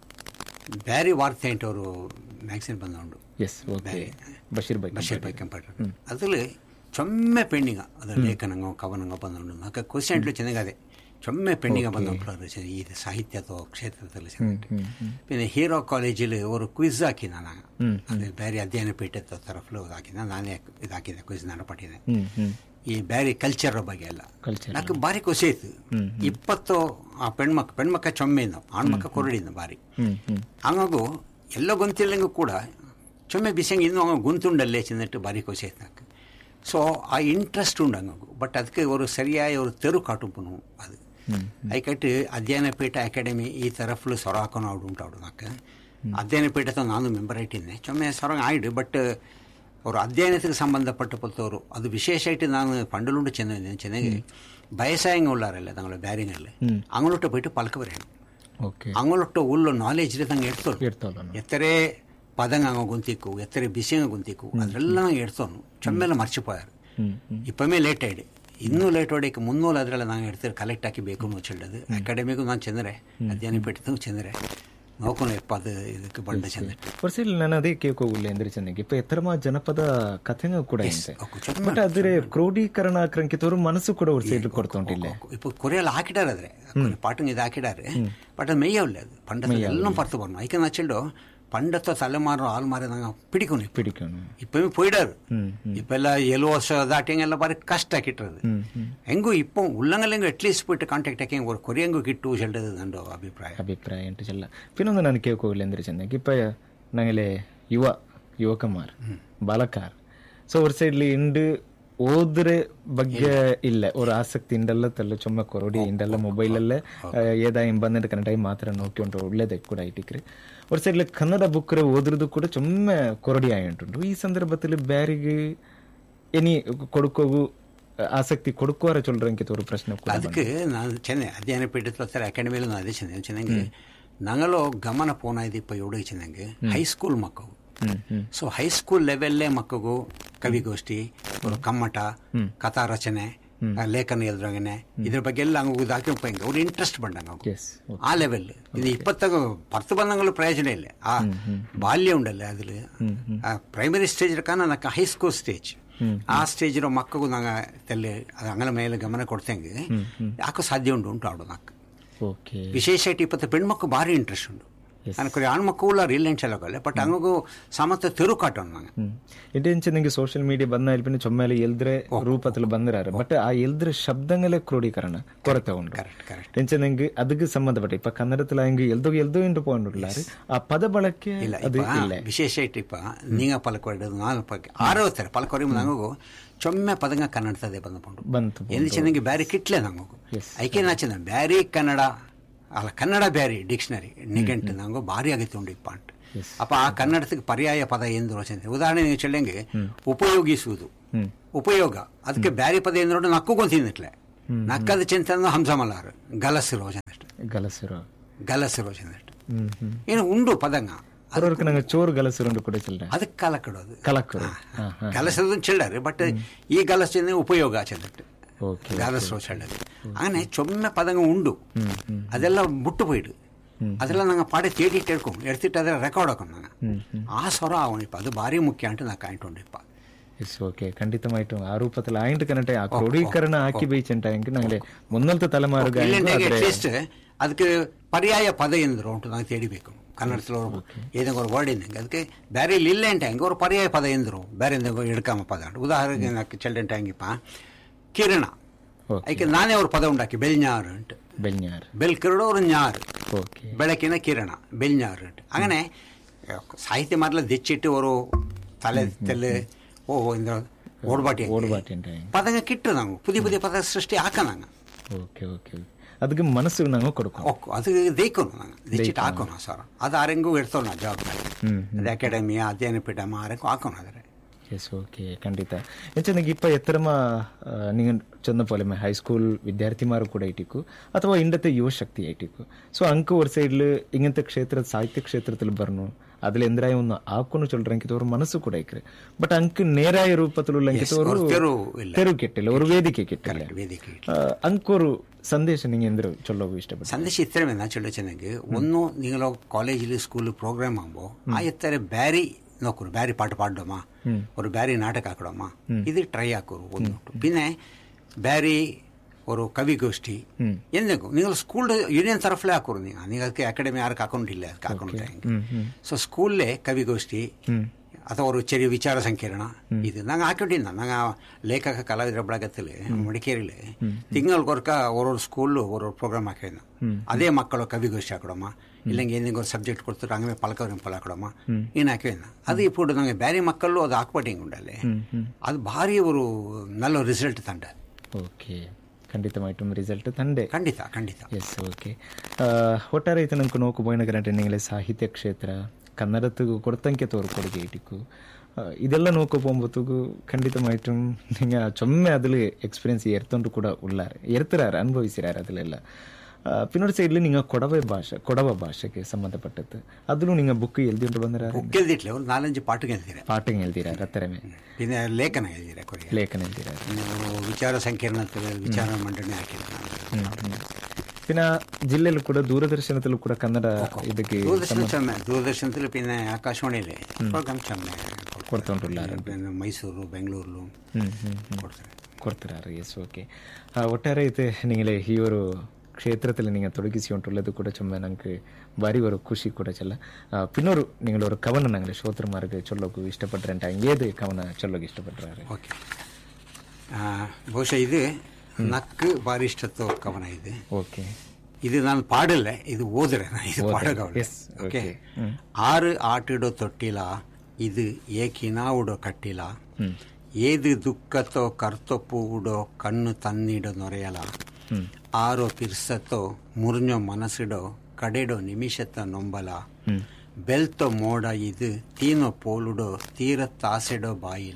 ಬ್ಯಾರಿ ವಾರ್ತೆ ಅವರು ಮ್ಯಾಗ್ಸಿನ್ ಬಂದೋಂಡು yes okay Basheer bye Basheer bye computer ಅದ್ರಲ್ಲಿ ಚೊಮ್ಮೆ ಪೆಂಡಿಂಗ ಅದು ಲೇಖನಂಗ ಕವನಂಗ ಬಂದೋಂಡು ನಾಕ ಕ್ವಶನ್ ಚೆನ್ನಾಗದೆ ಚೊಮ್ಮೆ ಪೆಂಡಿಂಗ ಬಂದೋಂಡು ಅದು ಚೆನ್ನ- ಈ ಸಾಹಿತ್ಯ ಅಥವಾ ಕ್ಷೇತ್ರದಲ್ಲಿ ಚೆನ್ನಾಗಿ പിന്നെ ಹೀರೋ ಕಾಲೇಜಲ್ಲಿ ಅವರು ಕ್ವಿಜ್ ಹಾಕಿದ ನಾನು ಅದು ಬೇರೆ ಅಧ್ಯಯನ ಪೀಠದ ತರಫ್ಲು ಹಾಕಿದ ನಾನೇ ಇದು ಹಾಕಿದೆ ಕ್ವಿಜ್ ನಡಪಟ್ಟಿದೆ ಹ್ಮ್ ಹ್ಮ್ ಈ ಬೇರೆ ಕಲ್ಚರ್ ಬಗ್ಗೆ ಎಲ್ಲ Culture. నాకు ಬಾರಿ ಖುಷಿ ಆಯ್ತು ಇಪ್ಪತ್ತು ಆ ಪೆಣ್ಮಕ್ ಪೆಣ್ಮಕ್ಕ ಚೊಮ್ಮೆಯಿಂದ ಆಣ್ಮಕ್ಕ ಕೊರಡಿಂದ ಬಾರಿ ಹ್ಮ್ ಹ್ಮ್ ಹಂಗಾಗು ಎಲ್ಲ ಗೊಂತಿಲ್ಲಂಗೂ ಕೂಡ ಚೊಮ್ಮೆ ಬಿಸಂಗೆ ಇನ್ನೂ ಹಂಗ ಗುಂತುಂಡಲ್ಲೇ ಚೆಂದಿಟ್ಟು ಬಾರಿ ಖುಷಿ ಆಯ್ತು నాకు ಸೊ ಆ ಇಂಟ್ರೆಸ್ಟ್ ಉಂಡು ಹಂಗಾಗು ಬಟ್ ಅದಕ್ಕೆ ಅವರು ಸರಿಯಾಗಿ ಅವರು ತೆರು ಕಾಟುಂಪನು ಅದು ಐಕಟ್ಟು ಅಧ್ಯಯನ ಪೀಠ ಅಕಾಡೆಮಿ ಈ ತರಫ್ಲು ಸೊರ ಹಾಕೋನು ಅವ್ಡು ಉಂಟು ಅವ್ಡು ನಾಕ ಅಧ್ಯಯನ ಪೀಠದ ನಾನು ಮೆಂಬರ್ ಆಯ್ತಿದ್ದೆ ಚೊಮ್ಮೆ ಸೊರಂಗ ಆಯ್ಡು ಬಟ್ ಅವರು ಅಧ್ಯಯನಕ್ಕೆ ಸಂಬಂಧಪಟ್ಟ ಪುತ್ತವರು ಅದು ವಿಶೇಷ ನಾನು ಪಂಡಲುಂಡು ಚೆನ್ನ ಚೆನ್ನಾಗಿ ಬಯಸಾಯಂಗ ಉಳ್ಳಾರಲ್ಲ ತಂಗಳ ಬ್ಯಾರಿಂಗಲ್ಲಿ ಅಂಗಳೊಟ್ಟು போயிட்டு பழக்க வரையணும் ಓಕೆ ಅಂಗಳೊಟ್ಟು ಉಳ್ಳು ನಾಲೆಜ್ ತಂಗ ಎಡ್ತೋನು ಇರ್ತಲ್ಲ ಎತ್ತರೆ పదంగా గుంతికు ఎత్తరి బిసిగా గుంతికు అదెల్లా ఎడుతాను ಚೊಮ್ಮೆಲ್ಲ ಮರ್ಚಿపోಯಾರು ಹ್ಮ್ ಹ್ಮ್ ಇಪ್ಪಮೇ ಲೇಟ್ ಆಯ್ಡು ಇನ್ನೂ ಲೇಟ್ ಹೊಡೆಯಕ್ಕೆ ಮುನ್ನೂರು ಅದರಲ್ಲಿ ನಾನು ಎಡ್ತಾರೆ ಕಲೆಕ್ಟ್ ಹಾಕಿ ಬೇಕು ಅನ್ನೋ ಚೆಲ್ಲದು ಅಕಾಡೆಮಿಗೂ ನಾನು ಚೆಂದರೆ ಅಧ್ಯಯನ ಪೀಠದ ಚೆಂದರೆ ನೋಕೋಣ ಎಪ್ಪ ಅದು ಇದಕ್ಕೆ ಬಂಡ ಚೆಂದ ವರ್ಷಲ್ ನಾನು ಅದೇ ಕೇಳ್ಕೋಗಿಲ್ಲ ಅಂದ್ರೆ ಚೆನ್ನಾಗಿ ಇಪ್ಪ ಎತ್ತರಮ ಜನಪದ ಕಥೆಂಗ ಕೂಡ ಇಂತೆ ಅಕ್ಕು ಚೆನ್ನ ಬಟ್ ಅದ್ರೆ ಕ್ರೋಢೀಕರಣ ಕ್ರಂಕಿತವರು ಮನಸ್ಸು ಕೂಡ ಅವ್ರ ಸೈಡ್ ಕೊಡ್ತೊಂಟಿಲ್ಲ இப்போ கொரியல ஆக்கிட்டாரு அது பாட்டுங்க இது ஆக்கிட்டாரு பட் அது மெய்யா இல்லை அது பண்டத்தில் எல்லாம் பார்த்து போடணும் ஐக்க நச்சல்டோ பண்டத்தை தலைமாறும் ஆள் மாறி நாங்க பிடிக்கணும் இப்போ ಪಿಡಿಕೋನು இப்பவே போயிடாரு இப்ப எல்லாம் ஏழு வருஷம் தாட்டிங்க எல்லாம் பாரு ಕಷ್ಟ ಕಿಟ್ಟறது ಹೆಂಗೂ ಇಪ್ಪೋ ಉಲ್ಲಂಗಲೆಂಗು ಅಟ್ಲೀಸ್ಟ್ ಬಿಟ್ಟು ಕಾಂಟ್ಯಾಕ್ಟ್ ಹಾಕಿ ஒரு ಕೊರಿಯಂಗು ಕಿಟ್ಟು ಚೆಲ್ಲದು ನಂದು ಅಭಿಪ್ರಾಯ ಅಭಿಪ್ರಾಯ ಉಂಟು ಚೆಲ್ಲ ಪಿನ್ನೊಂದು ನಾನು ಕೇಳ್ಕೋಗಿಲ್ಲ ಅಂದ್ರೆ ಚೆನ್ನಾಗಿ ಇಪ್ಪ ನಂಗಲೆ ಯುವ ಯುವಕಮಾರ್ ಬಾಲಕಾರ್ ಸೊ ಅವ್ರ ಸೈಡ್ಲಿ ಇಂಡು ಓದ್ರೆ ಬಗ್ಗೆ ಇಲ್ಲ ಅವ್ರ ಆಸಕ್ತಿ ಇಂಡಲ್ಲ ತಲ್ಲ ಚೊಮ್ಮ ಕೊರಡಿ ಇಂಡಲ್ಲ ಮೊಬೈಲಲ್ಲೇ ಏದಾ ಇಂಬಂದ ಕನ್ನಡ ಮಾತ್ರ ನೋಡ್ಕೊಂಡು ಒಳ್ಳೇದೇ ಕೂಡ ಐಟಿಕ್ರಿ ಅವ್ರ ಸೈಡ್ಲಿ ಕನ್ನಡ ಬುಕ್ ಓದ್ರದ್ದು ಕೂಡ ಚೊಮ್ಮೆ ಕೊರಡಿ ಆಯುಂಟುಂಟು ಈ ಸಂದರ್ಭದಲ್ಲಿ ಬ್ಯಾರಿಗೆ ಎನಿ ಕೊಡುಕೋಗು ಆಸಕ್ತಿ ಕೊಡುಕೋರ ಚೊಲ್ರಂಕಿತ ஒரு ಪ್ರಶ್ನೆ ಕೂಡ ಅದಕ್ಕೆ ನಾನು ಚೆನ್ನೈ ಅಧ್ಯಯನ ಪೀಠದ ಹತ್ರ ಅಕಾಡೆಮಿಯಲ್ಲಿ ನಾನು ಅದೇ ಚೆನ್ನೈ ಚೆನ್ನಾಗಿ ನಂಗಲೋ ಗಮನ ಪೋನ ಇದೆ ಇಪ್ಪ ಯೋಡಿಗೆ ಚೆನ್ನಾಗಿ ಹೈಸ್ಕೂಲ್ ಮಕ್ಕಳು ಹ್ಮ್ ಹ್ಮ್ ಸೊ ಹೈಸ್ಕೂಲ್ ಲೆವೆಲ್ಲೇ ಮಕ್ಕಳು ಕವಿಗೋಷ್ಠಿ ஒரு ಕಮ್ಮಟ ಕಥಾ ರಚನೆ ಆ ಲೇಖನ ಎದುರಾಗನೆ ಇದ್ರ ಬಗ್ಗೆ ಎಲ್ಲ ಹಂಗ ದಾಖಲೆ ಅವ್ರು ಇಂಟ್ರೆಸ್ಟ್ ಬಂದಂಗ ಎಸ್ ಆ ಲೆವೆಲ್ ಇದು ಇಪ್ಪತ್ತಾಗ ಪರ್ತು ಬಂದಂಗಲು ಪ್ರಯೋಜನ ಇಲ್ಲ ಆ ಬಾಲ್ಯ ಉಂಡಲ್ಲ ಅದ್ರಲ್ಲಿ ಆ ಪ್ರೈಮರಿ ಸ್ಟೇಜ್ ಕಾನ ನಾಕ ಹೈಸ್ಕೂಲ್ ಸ್ಟೇಜ್ ಆ ಸ್ಟೇಜ್ ಇರೋ ಮಕ್ಕಳು ನಂಗ ತಲೆ ಅದು ಅಂಗಲ ಮೇಲೆ ಗಮನ ಕೊಡ್ತಂಗೆ ಯಾಕೋ ಸಾಧ್ಯ ಉಂಟು ಉಂಟು ಆಡು ನಾಕ್ ಓಕೆ ವಿಶೇಷ ಇಪ್ಪತ್ತು ಪೆಣ್ಮಕ್ಳು ಭಾರಿ ಇಂಟ್ರೆಸ್ಟ್ ಉಂಟು ನನക്കൊരു ആൺമക്കളുള്ള റിലേഷനൊക്കെ ബട്ട് അങ്ങ് സമത്തെ തെറുക്കാട്ടം ನಂಗೆ എന്റെ നിങ്ങക്ക് സോഷ്യൽ മീഡിയ ಬಂದಾಯ್ತು പിന്നെ ചൊമ്മേಲೆ ಎಲ್ದ್ರೆ ರೂಪത്തിൽ ಬಂದಿರಾರು ಬಟ್ ಆ ಎಲ್ದ್ರ ಶಬ್ದங்களே ಕ್ರೋಢೀಕರಣ ಕೊರತೆ ಉಂಟು ಕರೆಕ್ಟ್ ಕರೆಕ್ಟ್ ಎಂಚ ನಂಗೆ ಅದಕ್ಕೆ ಸಂಬಂಧಪಟ್ಟ ಇಪ್ಪ ಕನ್ನಡത്തിൽ ಎಲ್ದೋ ಎಲ್ದೋ ಇಂಟು പോയിട്ടില്ലാറ് ಆ ಪದ ಬಳಕೆ ಇಲ್ಲ ಅದು ಇಪ್ಪ ಇಲ್ಲ ವಿಶೇಷ ಇಟ್ಟು ಇಪ್ಪ ನೀಂಗ ಪಲಕ ಹೊಡೆದು ನಾನು ಪಕ್ಕ ಆರೋಗ್ತಾರೆ ಪಲಕ ಹೊಡೆಯುമ്പോൾ ನಂಗೂ ಚೊಮ್ಮೆ ಪದಂಗ ಕನ್ನಡತದೆ ಬಂದ್ಕೊಂಡು ಬಂತು ಎಂದು ಚೆನ್ನಾಗಿ ಬ್ಯಾರಿ ಕಿಟ್ಲೆ ನಂಗೂ ಐಕೆ ನಾಚಿನ ಬ್ಯಾರಿ ಕನ್ನಡ ಅಲ್ಲ ಕನ್ನಡ ಬ್ಯಾರಿ ಡಿಕ್ಷನರಿ ನಿಘಂಟು ನಂಗೂ ಭಾರಿ ಆಗೈತೆ ಉಂಡು ಇಪ್ಪ ಅಂಟು ಅಪ್ಪ ಆ ಕನ್ನಡಕ್ಕೆ ಪರ್ಯಾಯ ಪದ ಎಂದು ರಚನೆ ಉದಾಹರಣೆ ನೀವು ಚೆಲ್ಲಂಗೆ ಉಪಯೋಗಿಸುವುದು ಉಪಯೋಗ ಅದಕ್ಕೆ ಬ್ಯಾರಿ ಪದ ಎಂದು ನೋಡಿ ನಕ್ಕು ಗೊಂತಿದ್ನಿಟ್ಲೆ ನಕ್ಕದ ಚಿಂತನ ಹಂಸಮಲಾರು ಗಲಸು ರೋಜನೆ ಅಷ್ಟು ಗಲಸಿರೋ ಗಲಸು ರೋಜನೆ ಅಷ್ಟು ಹ್ಮ್ ಹ್ಮ್ ಏನು ಉಂಡು ಪದಂಗ ಅವ್ರವ್ರಿಗೆ ನಂಗೆ ಚೋರು ಗಲಸಿರುಂಡು ಕೂಡ ಚಿಲ್ರೆ ಅದಕ್ಕೆ ಕಾಲ ಕಡೋದು ಕಲಕರು ಹಾ ಹಾ ಗಲಸದ ಚಿಲ್ಲರೆ ಬಟ್ ಈ ಗಲಸಿನ ಉಪಯೋಗ ಚೆಂದಿಟ್ಟು ಓಕೆ ಗಲಸು ಚೆಲ್ಲದು അങ്ങനെ ചൊമ്മ പദങ്ങൾ ഉണ്ടു അതെല്ലാം വിട്ടുപോയിട്ട് അതെല്ലാം ഞങ്ങൾ പാടെ തേടിയിട്ട് എടുക്കും എടുത്തിട്ട് അതെല്ലാം റെക്കോർഡ് ആക്കും ഞങ്ങൾ ആ സ്വരം ആവണം ഇപ്പം അത് ഭാരി മുഖ്യമായിട്ട് ഞാൻ കാണിട്ടുണ്ട് ഇപ്പം ಎಸ್ ಓಕೆ ಖಂಡಿತಮಾയിട്ടും ಆ ರೂಪದಲ್ಲಿ ಆಯಿಂಟ್ ಕನ್ನಡ ಆ ಕ್ರೋಢೀಕರಣ ಹಾಕಿ ಬೈಚಂಟಾಯಂಗೆ ನಂಗೆ ಮುನ್ನಲ್ತ ತಲೆಮಾರುಗ ಇಲ್ಲೆಂಡೆಗೆ ಅಟ್ಲೀಸ್ಟ್ ಅದಕ್ಕೆ ಪರ್ಯಾಯ ಪದ ಎಂದ್ರು ಉಂಟು ನಾವು ತೇಡಿಬೇಕು ಕನ್ನಡದಲ್ಲಿ ಅವರು ಏದಂಗೆ ಒಂದು ವರ್ಡ್ ಇದ್ದಂಗೆ ಅದಕ್ಕೆ ಬೇರೆ ಇಲ್ಲಿ ಇಲ್ಲ ಅಂತ ಹೆಂಗೆ ಅವ್ರು ಪರ್ಯಾಯ ಪದ ಎಂದ್ರು ಬೇರೆ ಎಂದಾಗ ಹಿಡ್ಕಮ್ಮ ಪದ ಉಂಟು ಉದಾಹರಣೆಗೆ ನಾಲ್ಕು ಚೆಲ್ಲೆಂಟ ಹೆಂಗಿಪ್ಪ ಕಿರಣ ಓಕೆ ಅದಕ್ಕೆ ನಾನೇ ಅವ್ರ ಪದ ಉಂಟಾಕಿ ಬೆಳ್ಞಾರು ಉಂಟು ಬೆಳ್ഞ്ഞാറ് ಬೆಲ್ ಕಿರಡು ಅವ್ರು ஞாறு ಓಕೆ ಬೆಳಕಿನ ಕಿರಣ ಬೆಳ್ಞಾರು ಉಂಟು അങ്ങനെ സാഹിത്യം മാറ്റില്ല ദിച്ചിട്ട് ഓരോ തല തെല്ല് ഓ എന്താ ഓടുപാട്ടി ಓಡ್ಬಾಟಿ ಅಂಟಾಯಂಗೆ പദങ്ങൾ കിട്ടും നമ്മ പുതിയ പുതിയ പദ സൃഷ്ടി ആക്കാം ഞങ്ങൾ ಓಕೆ ಓಕೆ ಅದಕ್ಕೆ ಮನಸ್ಸು ನಂಗೆ ಕೊಡ್ಕೊ ಓಕೆ ಅದು ದೈಕೋನು ನಂಗೆ ದಿಚ್ಚಿಟ್ಟು ಹಾಕೋಣ ಸರ್ ಅದು ಆರೆಂಗೂ ಇಡ್ತೋಣ ಜವಾಬ್ದಾರಿ ಹ್ಮ್ ಅದು ಅಕಾಡೆಮಿ ಅಧ್ಯಯನ ಪೀಠ ಆರೆಂಗೂ ಹಾಕೋಣ ಆದರೆ ಎಸ್ ಓಕೆ ಖಂಡಿತ ಎಂಚನಿಗೆ ಇಪ್ಪ ಎತ್ತರಮ നിങ്ങൾ ചെന്ന പോലെ ഹൈസ്കൂൾ വിദ്യാർത്ഥിമാർ കൂടെ ആയിട്ടിക്കു അഥവാ ഇണ്ടത്തെ യുവശക്തി ആയിട്ടിക്കു ಸೊ ಅಂಕ ഒരു ಸೈಡ್ಲು ഇങ്ങനത്തെ ಕ್ಷೇತ್ರ ಸಾಹಿತ್ಯ ಕ್ಷೇತ್ರത്തിൽ പറഞ്ഞു അതിൽ എന്തായ ഒന്ന് ആക്കുന്നു ചൊല്ലിറങ്ങിക്ക് തോറും മനസ്സ് കൂടെ ആയിക്കറ് ಬಟ್ ಅಂಕ ನೇರಾಯ ರೂಪത്തിലുള്ള എനിക്ക് ಅವ್ರ തോറും ತೆರು ಇಲ್ಲ ತೆರು ಕೆಟ್ಟಿಲ್ಲ ഒരു ವೇದಿಕೆ ಕೆಟ್ಟಿಲ್ಲ ವೇದಿಕೆ ಅಂಕೊರು ಸಂದೇಶ ನಿಂಗೆ ಎಂದ್ರು ಚೊಲ್ಲೋಗು ಇಷ್ಟಪಟ್ಟು സന്ദേശം ഇത്രയും എന്നാ ചൊല്ലു ചെന്നെങ്കിൽ ഒന്നു നിങ്ങൾ കോളേജിൽ സ്കൂളിൽ പ്രോഗ്രാം ആകുമ്പോൾ ആ എത്ര ಬ್ಯಾರಿ നോക്കൂ ಬ್ಯಾರಿ ಪಾಠ ಪಾಡೋಮ ഒരു ಬ್ಯಾರಿ ನಾಟಕ ಹಾಕಡೋಮ ಇದು ಟ್ರೈ ಹಾಕೋರು ಒಂದು പിന്നെ ಬ್ಯಾರಿ ഒരു കവിഗോഷ്ഠി എന്തെങ്കിലും നിങ്ങൾ സ്കൂളിൽ യൂണിയൻ തറഫിലെ ಹಾಕೋರು ನೀವು ನೀವು ಅದಕ್ಕೆ ಅಕಾಡೆಮಿ ಯಾರು ಹಾಕೊಂಡಿಲ್ಲ ಅದಕ್ಕೆ ಹಾಕೊಂಡಿಲ್ಲ ಸೊ ಸ್ಕೂಲೇ ಕವಿಗೋಷ್ಠಿ ಅಥವಾ ഒരു ചെറിയ വിചാര ಸಂಕಿರಣ ഇത് ഞങ്ങൾ ಹಾಕೊಂಡಿದ್ದ ഞങ്ങൾ ಲೇಖಕ ಕಲಾವಿದರ ಬಳಗത്തിൽ ಮಡಿಕೇರಿಲಿ ತಿಂಗಳಿಗೊರ್ಕ ಓರೋರು ಸ್ಕೂಲ್ ಓರೋರು ಪ್ರೋಗ್ರಾಮ್ ಹಾಕಿದ್ನ ಅದೇ ಮಕ್ಕಳು ಕವಿಗೋಷ್ಠಿ ಹಾಕೊಡಮ್ಮ ಇಲ್ಲಂಗೆ ಏನಿಗೆ ಒಂದು ಸಬ್ಜೆಕ್ಟ್ ಕೊಡ್ತಾರೆ ಹಂಗೆ ಪಲಕವ್ರ ಪಲ ಹಾಕೊಡಮ್ಮ ಏನು ಹಾಕಿದ್ನ ಅದು ఇప్పుడు ನಂಗೆ ಬೇರೆ ಮಕ್ಕಳು ಅದು ಹಾಕ್ಬಿಟ್ಟಿಂಗ್ ಉಂಡಲ್ಲಿ ಅದು ಭಾರಿ ಅವರು ನಲ್ಲ ರಿಸಲ್ಟ್ ತಂಡ ಓಕೆ ಖಂಡಿತമായിട്ടും റിസൾട്ട് തന്റെ ಖಂಡಿತ ಖಂಡಿತ ಎಸ್ ಓಕೆ ಒಟ್ಟಾರೆ ಐತೆ ನಂಗೆ ನೋಕು ಬೋಯಿನ ಗಂಟೆ ನಿಂಗೆ ಸಾಹಿತ್ಯ ಕ್ಷೇತ್ರ ಕನ್ನಡത്തിಗೂ കൊടുത്തಂಕೆ ತೋರು ಕೊಡುಗೆ ಇಟಿಕ್ಕು ಇದೆಲ್ಲ ನೋಕೋ പോകുമ്പോഴത്തേക്ക് ಖಂಡಿತമായിട്ടും നിങ്ങൾ ചൊമ്മ അതിൽ എക്സ്പീരിയൻസ് എർത്തോണ്ട് കൂടെ ഉള്ളാറ് എർത്തരാറ് അനുഭവിച്ചിരാറ് അതിലെಲ್ಲ പിന്നൊരു സൈഡിൽ നിങ്ങൾ കൊടവ ഭാഷ കൊടവ ഭാഷയ്ക്ക് സംബന്ധപ്പെട്ടത് അതിലും നിങ്ങൾ ബുക്ക് എഴുതിയോണ്ട് ಬಂದಿರಾರು ಬುಕ್ ಎಲ್ದಿಟ್ಲೆ ಒಂದು ನಾಲಂಜು ಪಾಠ ಗೆಲ್ತೀರ പാട്ടും എഴുതിരാറ് അത്തരമേ പിന്നെ ಲೇಖನ ಗೆಲ್ದಿರ ಕೊಡಿ ലേഖനം എഴുതിരാറ് ಅವರು ವಿಚಾರ ಸಂಕಿರಣത്തിൽ ವಿಚಾರ ಮಂಡನೆ ಹಾಕಿದ್ರು പിന്നെ ജില്ലയിൽ കൂടെ ദൂരദർശനത്തിൽ കൂടെ കന്നഡ ಇದಕ್ಕೆ ದೂರದರ್ಶನ ಚೆನ್ನ ದೂರದರ್ಶನದಲ್ಲಿ പിന്നെ ಆಕಾಶವಾಣಿಯಲ್ಲಿ ಪ್ರೋಗ್ರಾಮ್ ಚೆನ್ನ കൊടുത്തോണ്ടുള്ളാറ് പിന്നെ ಮೈಸೂರು ಬೆಂಗಳೂರು ಹ್ಮ್ ಹ್ಮ್ ಹ್ಮ್ ಕೊಡ್ತಾರೆ ಕೊಡ್ತಿರಾರು ಎಸ್ ಓಕೆ ಒಟ್ಟಾರೆ ಐತೆ ನಿಂಗೆ ಈ ಒಂದು ಕ್ಷೇತ್ರದಲ್ಲಿ നിങ്ങൾ ತೊಡಗಿಸಿಕೊಂಡುള്ളത് ಕೂಡ ചുമ്മാ നമുക്ക് ഭാരി ഒരു ಖುಷಿ ಕೂಡ ಚೆಲ್ಲ പിന്നൊരു നിങ്ങളൊരു കവന ഞങ്ങളുടെ ശ്രോത്രമാർക്ക് ചൊല്ലೋಕು ഇഷ്ടപ്പെട്ടിട്ടുണ്ടെങ്കിൽ ഏത് കവന ചൊല്ലೋಕೆ ಇಷ್ಟಪಟ್ಟರೆ ಓಕೆ ಬಹುಶಃ ಇದು ನಕ್ಕು ಭಾರಿ ಇಷ್ಟತ್ತು ಕವನ ಇದೆ ಓಕೆ ಇದು ನಾನು ಪಾಡಲ್ಲ ಇದು ಓದ್ರೆ ನಾನು ಇದು ಪಾಡಗವಲ್ಲ Yes, ಓಕೆ okay. ಹ್ಮ್. ಆರು ಆಟಿಡೋ ತೊಟ್ಟಿಲ ಇದು ಏಕಿನಾವುಡೋ ಕಟ್ಟಿಲ ಏದು ದುಃಖತೋ ಕರ್ತೊಪ್ಪು ಉಡೋ ಕಣ್ಣು ತನ್ನಿಡೋ ನೊರೆಯಲ ಆರೋ ಪಿರ್ಸತೋ ಮುರ್ഞ്ഞೋ ಮನಸ್ಸಿಡೋ ಕಡೆಡೋ ನಿಮಿಷತ ನೊಂಬಲ ಬೆಲ್ತೋ ಮೋಡ ಇದು ತೀನೋ ಪೋಲುಡೋ ತೀರ ತಾಸೆಡೋ ಬಾಯಿಲ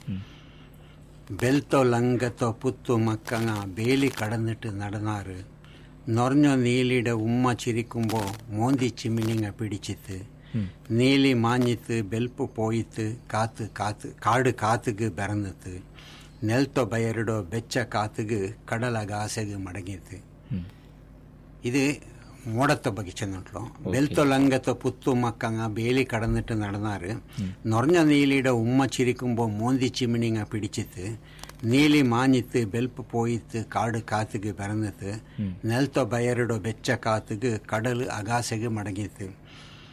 ബെൽത്തോ ലങ്കത്തോ പുത്തു മക്കങ്ങ ബേലി കടന്നിട്ട് നടന്നാറ് നൊറഞ്ഞോ നീലിയുടെ ഉമ്മ ചിരിക്കുമ്പോൾ മോന്തി ചിമ്മിനിങ്ങ പിടിച്ചിത്ത് നീലി മാഞ്ഞിത്ത് ബെൽപ്പ് പോയിത്ത് കാത്ത് കാത്ത് കാട് കാത്തുക്ക് ബെറന്നിത്ത് ನೆಲ್ತೋ ಬಯರಡೋ ಬೆಚ್ಚ ಕಾತುಗು ಕಡಲಗಾಸೆಗು ಮಡಗಿತ್ತು ഇത് മോടത്തെ ಬಗ್ಗೆ ചെന്നിട്ടുള്ളൂ ബെൽത്തോ ലങ്കത്തോ പുത്തു മക്കങ്ങ ബേലി കടന്നിട്ട് നടന്നാറ് നൊറഞ്ഞ നീലിയുടെ ഉമ്മ ചിരിക്കുമ്പോൾ മോന്തി ചിമ്മിണിങ്ങ പിടിച്ചിത്ത് നീലി മാഞ്ഞിത്ത് ബെൽപ്പ് പോയിത്ത് കാട് കാത്തുക്ക് പിറന്നിത്ത് ನೆಲ್ತೋ ಬಯರಡೋ ಬೆಚ್ಚ ಕಾತುಗು ಕಡಲು ಅಗಾಸೆಗೆ ಮಡಗಿತ್ತು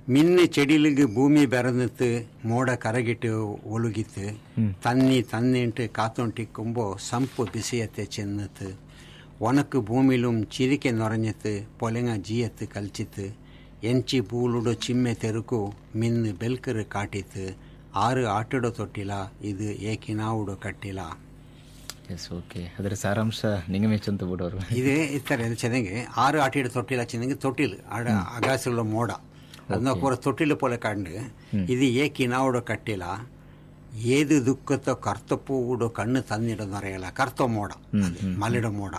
மின்னு செடியிலுக்கு பூமி பிறந்துத்து மோட கரகிட்டு ஒழுகித்து தண்ணி தண்ணின்ட்டு காத்தொண்டிக்கும்போ ಸಂಪು ಬಿಸಿಯತ್ತೆ ಚೆನ್ನತ್ತು ಒನಕು ಭೂಮಿಲುಂ ಚಿರಿಕೆ ನೊರഞ്ഞത്ത് ಪೊಲೆಂಗ ಜೀಯತ್ತು ಕಲ್ಚಿತ್ತು ಎಂಚಿ ಬೂಲುಡು ಚಿಮ್ಮೆ ತೆರುಕು ಮಿನ್ನು ಬೆಲ್ಕರು ಕಾಟಿತ್ತು ಆರು ಆಟಡೋ ತೊಟ್ಟಿಲ ಇದು ಏಕಿನಾವುಡು ಕಟ್ಟಿಲ ಎಸ್ ಓಕೆ ಅದರ ಸಾರಾಂಶ ನಿಂಗೆ ಮೆಚ್ಚಂತ ಬಿಡೋರು ಇದು ಇರ್ತಾರೆ ಇದು ಚೆನ್ನಾಗಿ ಆರು ಆಟಿಡ ತೊಟ್ಟಿಲ ಚೆನ್ನಾಗಿ ತೊಟ್ಟಿಲು ಆಡ ಅಗಾಸುള്ള ಮೋಡ ಅದನ್ನ ಪೂರ ತೊಟ್ಟಿಲು ಪೋಲೆ ಕಂಡು ಇದು ಏಕಿನಾವುಡು ಕಟ್ಟಿಲ ಏದು ದುಃಖತ್ತೋ ಕರ್ತಪೂಡು ಕಣ್ಣು ತಂದಿಡೋದು ಅರೆಯಲ್ಲ ಕರ್ತೋ ಮೋಡ ಅದು ಮಲಿಡ ಮೋಡ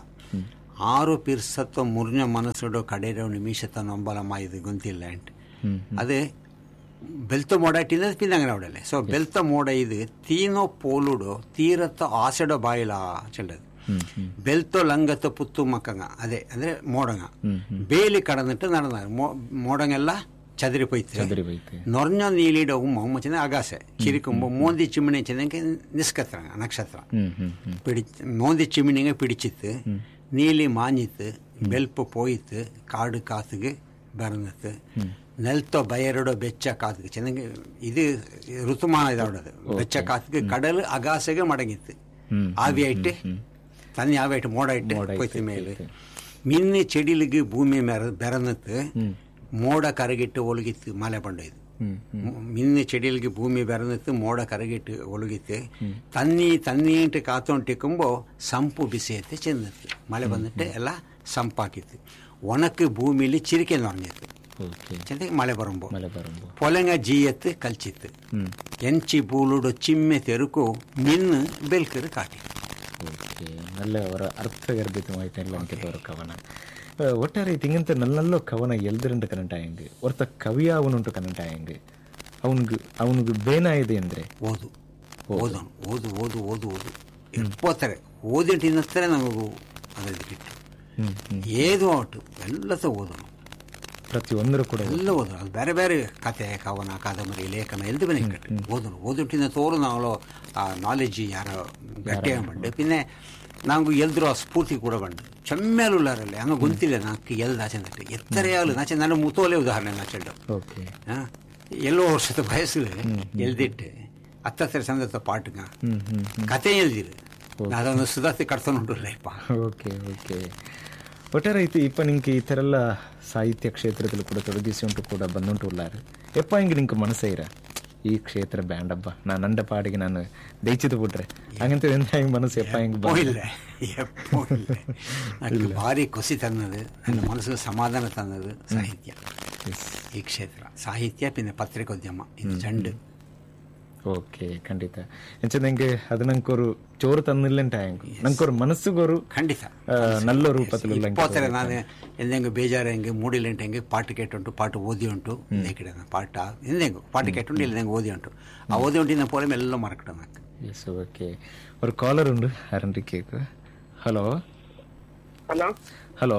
ಆರು ಪಿರ್ಸತ್ತೋ ಮುರ್ഞ്ഞ ಮನಸ್ಸುಡು ಕಡೆರೋ ನಿಮಿಷತ ನೊಂಬಲಮ್ಮ ಇದು ಗೊಂತಿಲ್ಲ ಅಂಟ್ ಅದು ಬೆಲ್ತ ಮೋಡ ಇಟ್ಟಿಲ್ಲ ಪಿಂದಂಗನ ಅವಡಲ್ಲೇ ಸೊ ಬೆಲ್ತ ಮೋಡ ಇದು ತೀನೋ ಪೋಲುಡು ತೀರತ್ತ ಆಸೆಡೋ ಬಾಯಿಲ ಚೆಲ್ಲದು ಬೆಲ್ತೋ ಲಂಗತ್ತ ಪುತ್ತು ಮಕ್ಕಂಗ ಅದೇ ಅಂದ್ರೆ ಮೋಡಂಗ ಬೇಲಿ ಕಡന്നിಟ್ಟು ನಡೆದ ಮೋಡಂಗೆಲ್ಲ ಚದರಿ ಪೋಯ್ತು ಚದರಿ ಬೈತೆ ನೊರ್ഞ്ഞ ನೀಲಿಡ ಉಮ್ಮ ಮಚ್ಚಿನ ಅಗಾಸೆ ಚಿರಿಕುಂಬ ಮೋಂದಿ ಚಿಮಣಿ ಚೆನ್ನಕ್ಕೆ ನಿಸ್ಕತ್ರ ನಕ್ಷತ್ರ ಹ್ಮ್ ಹ್ಮ್ ಹ್ಮ್ പിടി മോന്തി ചിമിണിങ്ങ പിടിച്ചിത്ത് നീലി മാഞ്ഞിത്ത് ಬೆಲ್ಪು ಪೋಯಿತ್ತು ಕಾಡು ಕಾಸಿಗೆ ಬರನತ್ತು ನೆಲ್ತೋ ಬಯರಡೋ ಬೆಚ್ಚ ಕಾಸಿಗೆ ಚೆನ್ನಾಗಿ ಇದು ಋತುಮಾನ ಇದಾವಡದು ಬೆಚ್ಚ ಕಾಸಿಗೆ ಕಡಲು ಅಗಾಸೆಗೆ ಮಡಗಿತ್ತು ಹ್ಮ್. ಆವಿ ಇಟ್ಟು ತನ್ನಿ ಆವಿ ಇಟ್ಟು ಮೋಡ ಇಟ್ಟು ಮೋಡ ಪೋಯ್ತು ಇಟ್ಟು ಮೇಲೆ ಪೋಯ್ತು. ಮಿನ್ನಿ ಚೆಡಿಲಿಗೆ ಭೂಮಿ ಮೆರ ಬೆರನತ್ತು ಮೋಡ ಕರಗಿಟ್ಟು ಒಳಗಿತ್ತು ಮಳೆ ಬಂಡೋಯ್ತು ಹ್ಮ್ மின்னு செடிகளுக்கு பூமி பிறந்துட்டு மோட கரகிட்டு ஒழுகித்து தண்ணி தண்ணின்ட்டு காத்தோண்டிக்கும்போ ಸಂಪು ಬಿಸಿಯತ್ತೆ ಚೆಂದತ್ತು ಮಳೆ ಬಂದಿಟ್ಟು ಎಲ್ಲ ಸಂಪಾಕಿತ್ತು ಒಣಕ್ಕೆ ಭೂಮಿಲಿ ಚಿರಿಕೆ ನೊರഞ്ഞിತ್ತು ಓಕೆ ಚೆಂದಾಗಿ ಮಳೆ ಬರುಂಬೋ ಮಳೆ ಬರಂಬು ಪೊಲೆಂಗ ಜೀಯತ್ತು ಕಲ್ಚಿತ್ತು ಹ್ಮ್ ಎಂಚಿ ಬೂಳುಡು ಚಿಮ್ಮೆ ತೆರುಕು ಮಿನ್ನು ಬೆಲ್ಕರು ಕಾಟಿ ಓಕೆ நல்ல ஒரு அர்த்தகர்பிதமாயிட்டேன் எனக்கு ஒரு கவனம் அஹ், ஒட்டாரை திங்கಂತ நல்ல கவನ ಎಲ್ದರಂಟ ಕನಂಟಾಯಂಗ್ ಒರ್ತ ಕವಿಯಾವನುಂಟು ಕನಂಟಾಯಂಗ್ ಅವನಿಗೆ ಅವನಿಗೆ ಬೇನಾಯಿದೆ ಅಂದ್ರೆ ಓದು ಓದೋನು ಓದು ಓದು ಓದು ಓದು ಎಪ್ಪತ್ತಾರೆ ಓದಿಟ್ಟಿನತ್ತರೆ ನಮಗೂ ಅದ್ರದ್ದು ಕಿಟ್ಟು ಹ್ಮ್ ಹ್ಮ್ ಏದು ಆಟು ಎಲ್ಲಸ ಓದೋನು ಪ್ರತಿಯೊಂದರು ಕೂಡ ಎಲ್ಲ ಓದೋದು ಅದು ಬೇರೆ ಬೇರೆ ಕತೆ ಕವನ ಕಾದಂಬರಿ ಲೇಖನ ಎಲ್ದು ಬನ್ನಿ ಕಟ್ಟು ಓದೋನು ಓದಿಟ್ಟಿನ ತೋರು ನಾವು ಆ ನಾಲೆಜ್ ಯಾರ ಗಟ್ಟಿಯಾಗ ಬಂಡು ಪಿನ್ನೆ ನಂಗು ಎಲ್ದ್ರು ಆ ಸ್ಫೂರ್ತಿ ಕೂಡ ಬಂಡು ಚೆಮ್ಮೇಲುಳ್ಳಾರಲ್ಲಿ ಹಂಗ ಗೊಂತಿಲ್ಲ ನಾಲ್ಕು ಎಲ್ದ ಆಚೆ ನಟ್ಟು ಎತ್ತರೆಯಾಗಲು ನಾಚೆ ನನ್ನ ಮುತೋಲೆ ಉದಾಹರಣೆ ನಾಚೆಂಡು ಓಕೆ ಆ, ಎಲ್ಲೋ ವರ್ಷದ ವಯಸ್ಸು ಎಲ್ದಿಟ್ಟು ಹತ್ತತ್ತರ ಸಂದತ್ತ ಪಾಟ್ಗ ಹ್ಮ್ ಹ್ಮ್ ಕತೆ ಎಲ್ದಿರು ಅದೊಂದು ಸುಧಾತಿ ಕಟ್ತೊಂಡು ಲೈಫ ಓಕೆ ಓಕೆ ಒಟ್ಟಾರೆ ಐತಿ ಇಪ್ಪ ನಿಂಗೆ ಈ ಥರ ಎಲ್ಲ ಸಾಹಿತ್ಯ ಕ್ಷೇತ್ರದಲ್ಲಿ ಕೂಡ ತೊಡಗಿಸಿ ಉಂಟು ಕೂಡ ಬಂದುಂಟು ಉಳ್ಳಾರು ಎಪ್ಪ ಹಿಂಗೆ ನಿಂಗೆ ಮನಸ್ಸೇ ಇರ ಈ ಕ್ಷೇತ್ರ ಬ್ಯಾಂಡಪ್ಪ ನಾನು ನಂಡ ಪಾಡಿಗೆ ನಾನು ದೈಚಿತು ಬಿಟ್ರೆ ಹಂಗಂತ ಎಂತ ಹಿಂಗೆ ಮನಸ್ಸು ಎಪ್ಪ ಹಿಂಗೆ ಎಪ್ಪೋ ಇಲ್ಲ ಎಪ್ಪೋ ಇಲ್ಲ ನನಗೆ ಭಾರಿ ಖುಷಿ ತಂದದು ನನ್ನ ಮನಸ್ಸಿಗೆ ಸಮಾಧಾನ ತಂದದು ಸಾಹಿತ್ಯ ಈ ಕ್ಷೇತ್ರ ಸಾಹಿತ್ಯ ಪಿನ್ನ ಪತ್ರಿಕೋದ್ಯಮ ಇದು ಜಂಡು ಓಕೆ ಖಂಡಿತ ಎಂಚ ನಂಗೆ ಅದು ನಂಕೊರು ಚೋರು ತನ್ನಿಲ್ಲಂಟ ಹೆಂಗ್ ನಂಕೊರು ಮನಸ್ಸುಗೋರು ಖಂಡಿತ ಆ, ನಲ್ಲ ರೂಪದಲ್ಲಿ ಇಪ್ಪತ್ತರ ನಾನು ಎಂದೆಂಗು ಬೇಜಾರು ಹೆಂಗೆ ಮೂಡಿಲೆಂಟು ಹೆಂಗೆ ಪಾಠ ಕೇಟುಂಟು ಪಾಠ ಓದಿ ಉಂಟು ಇಂದೇ ಕಡೆ ಪಾಠ ಎಂದೆಂಗು ಪಾಠ ಕೇಟುಂಟು ಇಲ್ಲದಂಗೆ ಓದಿ ಉಂಟು ಆ ಓದಿ ಉಂಟಿನ ಪೋಲೆ ಎಲ್ಲ ಮರಕಟ నాకు ಎಸ್ ಓಕೆ ஒரு ಕಾಲರ್ ಉಂಡು ಅರಂಡಿ ಕೇಕ್ ಹಲೋ ಹಲೋ ಹಲೋ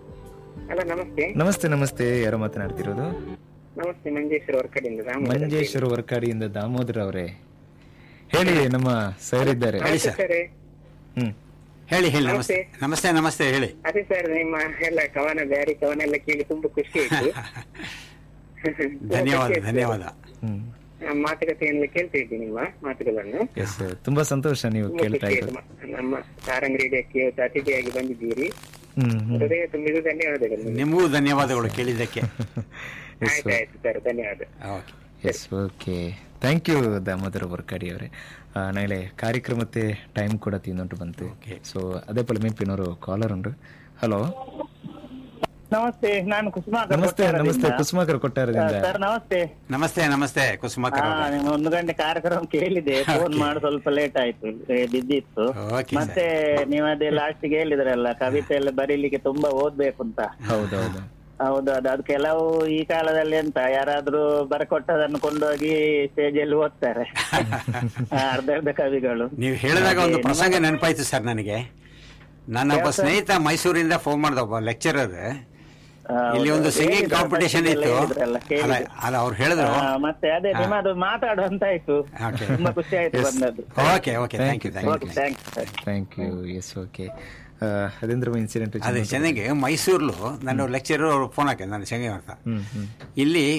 ಹಲೋ ನಮಸ್ತೆ ನಮಸ್ತೆ ನಮಸ್ತೆ ಯಾರು ಮಾತನಾಡ್ತಿರೋದು ನಮಸ್ತೆ ಮಂಜೇಶ್ವರ ಹೊರಕಡೆಯಿಂದ ರಾಮನಗರ. ಮಂಜೇಶ್ವರ ವರ್ಕಾಡಿಯಿಂದ ದಾಮೋದರ್ ಅವರೇ ಹೇಳಿ ನಮ್ಮ ಸರ್ ಇದ್ದಾರೆ ಹೇಳಿ ಸರ್ ಸರ್ ಹ್ಮ್ ಹೇಳಿ ಹೇಳಿ ನಮಸ್ತೆ ನಮಸ್ತೆ ನಮಸ್ತೆ ಹೇಳಿ ಅದೇ ಸರ್ ನಿಮ್ಮ ಎಲ್ಲ ಕವನ ಬ್ಯಾರಿ ಕವನ ಎಲ್ಲ ಕೇಳಿ ತುಂಬಾ ಖುಷಿ ಆಯ್ತು ಧನ್ಯವಾದ ಧನ್ಯವಾದ ಹ್ಮ್ ನಮ್ಮ ಮಾತುಕತೆಯನ್ನು ಕೇಳ್ತಾ ಇದ್ದೀನಿ ನಿಮ್ಮ ಮಾತುಗಳನ್ನು ಎಸ್ ತುಂಬಾ ಸಂತೋಷ ನೀವು ತುಂಬಾ ಕೇಳ್ತಾ ಖುಷಿ ಇರೋದು ಆಯ್ತು. ನಮ್ಮ ಸಾರಂಗ್ ರೇಡಿಯೋಕ್ಕೆ ಇವತ್ತು ಅತಿಥಿಯಾಗಿ ಬಂದಿದ್ದೀರಿ ಹ್ಮ್ ಹ್ಮ್ ಹೃದಯ ತುಂಬಿದ ಧನ್ಯವಾದಗಳು ನಿಮಗೆ. ನಿಮಗೂ ಧನ್ಯವಾದಗಳು ಕೇಳಿದ್ದಕ್ಕೆ ಆಯ್ತು ಆಯ್ತು ಸರ್ ಧನ್ಯವಾದ okay yes okay thank you Damodara Varkady ಅವರೇ ಆ, ನಾಳೆ ಕಾರ್ಯಕ್ರಮത്തെ ಟೈಮ್ ಕೂಡ ತಿಂದುಂಟು ಬಂತು Okay. ಸೊ ಅದೇ ಪೊಲ ಮೆಂಪಿನವರು ಕಾಲರ್ ಉಂಟು ಹಲೋ ನಮಸ್ತೆ ನಾನು ಕುಸುಮಾಕರ್ ನಮಸ್ತೆ ಕೊಟ್ಟಾರದಿಂದ. ನಮಸ್ತೆ ಕುಸುಮಾಕರ್ ಕೊಟ್ಟಾರದಿಂದ ಸರ್ ನಮಸ್ತೆ ನಮಸ್ತೆ ನಮಸ್ತೆ ಕುಸುಮಾಕರ್ ಹಾ ಅವರೇ. ನಿಮ್ಮ ಒಂದು ಗಂಟೆ ಕಾರ್ಯಕ್ರಮ ಕೇಳಿದೆ ಫೋನ್ ಮಾಡಿ ಸ್ವಲ್ಪ ಲೇಟ್ ಆಯ್ತು ಏ, ಬಿದ್ದಿತ್ತು Okay, ಮತ್ತೆ ನೀವು ಅದೇ ಲಾಸ್ಟ್ ಗೆ ಹೇಳಿದ್ರಲ್ಲ ಕವಿತೆ ಎಲ್ಲ ಬರೀಲಿಕ್ಕೆ ತುಂಬಾ ಓದ್ಬೇಕು ಅಂತ ಹೌದೌದು ಹೌದು ಅದು ಅದು ಕೆಲವು ಈ ಕಾಲದಲ್ಲಿ ಎಂತ ಯಾರಾದ್ರೂ ಬರಕೊಟ್ಟದನ್ನು ಕೊಂಡೋಗಿ ಸ್ಟೇಜ್ ಅಲ್ಲಿ ಓದ್ತಾರೆ ಆ, ಅರ್ಧ ಅರ್ಧ ಕವಿಗಳು ನೀವು ಹೇಳಿದಾಗ ಒಂದು ಪ್ರಸಂಗ ನೆನಪಾಯ್ತು ಸರ್ ನನಗೆ ನನ್ನ ಒಬ್ಬ ಸ್ನೇಹಿತ ಮೈಸೂರಿಂದ ಫೋನ್ ಮಾಡ್ದ ಒಬ್ಬ ಲೆಕ್ಚರರ್ ಆ, ಇಲ್ಲಿ ಒಂದು ಹೌದು. ಸಿಂಗಿಂಗ್ ಹೇಳಿದ್ರು, ಕಾಂಪಿಟೇಷನ್ ಎಲ್ಲ ಇತ್ತು ಹೇಳಿದ್ರಲ್ಲ, ಅಲ್ಲ ಕೇಳಿದೆ. ಅಲ್ಲ ಅವ್ರು ಹೇಳಿದ್ರು ಆ, ಮತ್ತೆ ಅದೇ ನಿಮ್ಮದು ಮಾತಾಡುವಂತಾಯ್ತು Okay. ತುಂಬಾ ಖುಷಿ ಆಯ್ತು Yes. ಬಂದದ್ದು okay okay thank you thank okay you thanks thank you yes okay ಅದೇಂದ್ರ ಇನ್ಸಿಡೆಂಟ್ ಅದೇ ಚೆನ್ನಾಗಿ ಮೈಸೂರ್ಲು ನನ್ನ ಲೆಕ್ಚರರ್ ಫೋನ್ ಹಾಕಿದ್ರು ನಾನು ಚೆಂಗೆ ಅಂತ ಹ್ಮ್ ಹ್ಮ್ ಇಲ್ಲಿ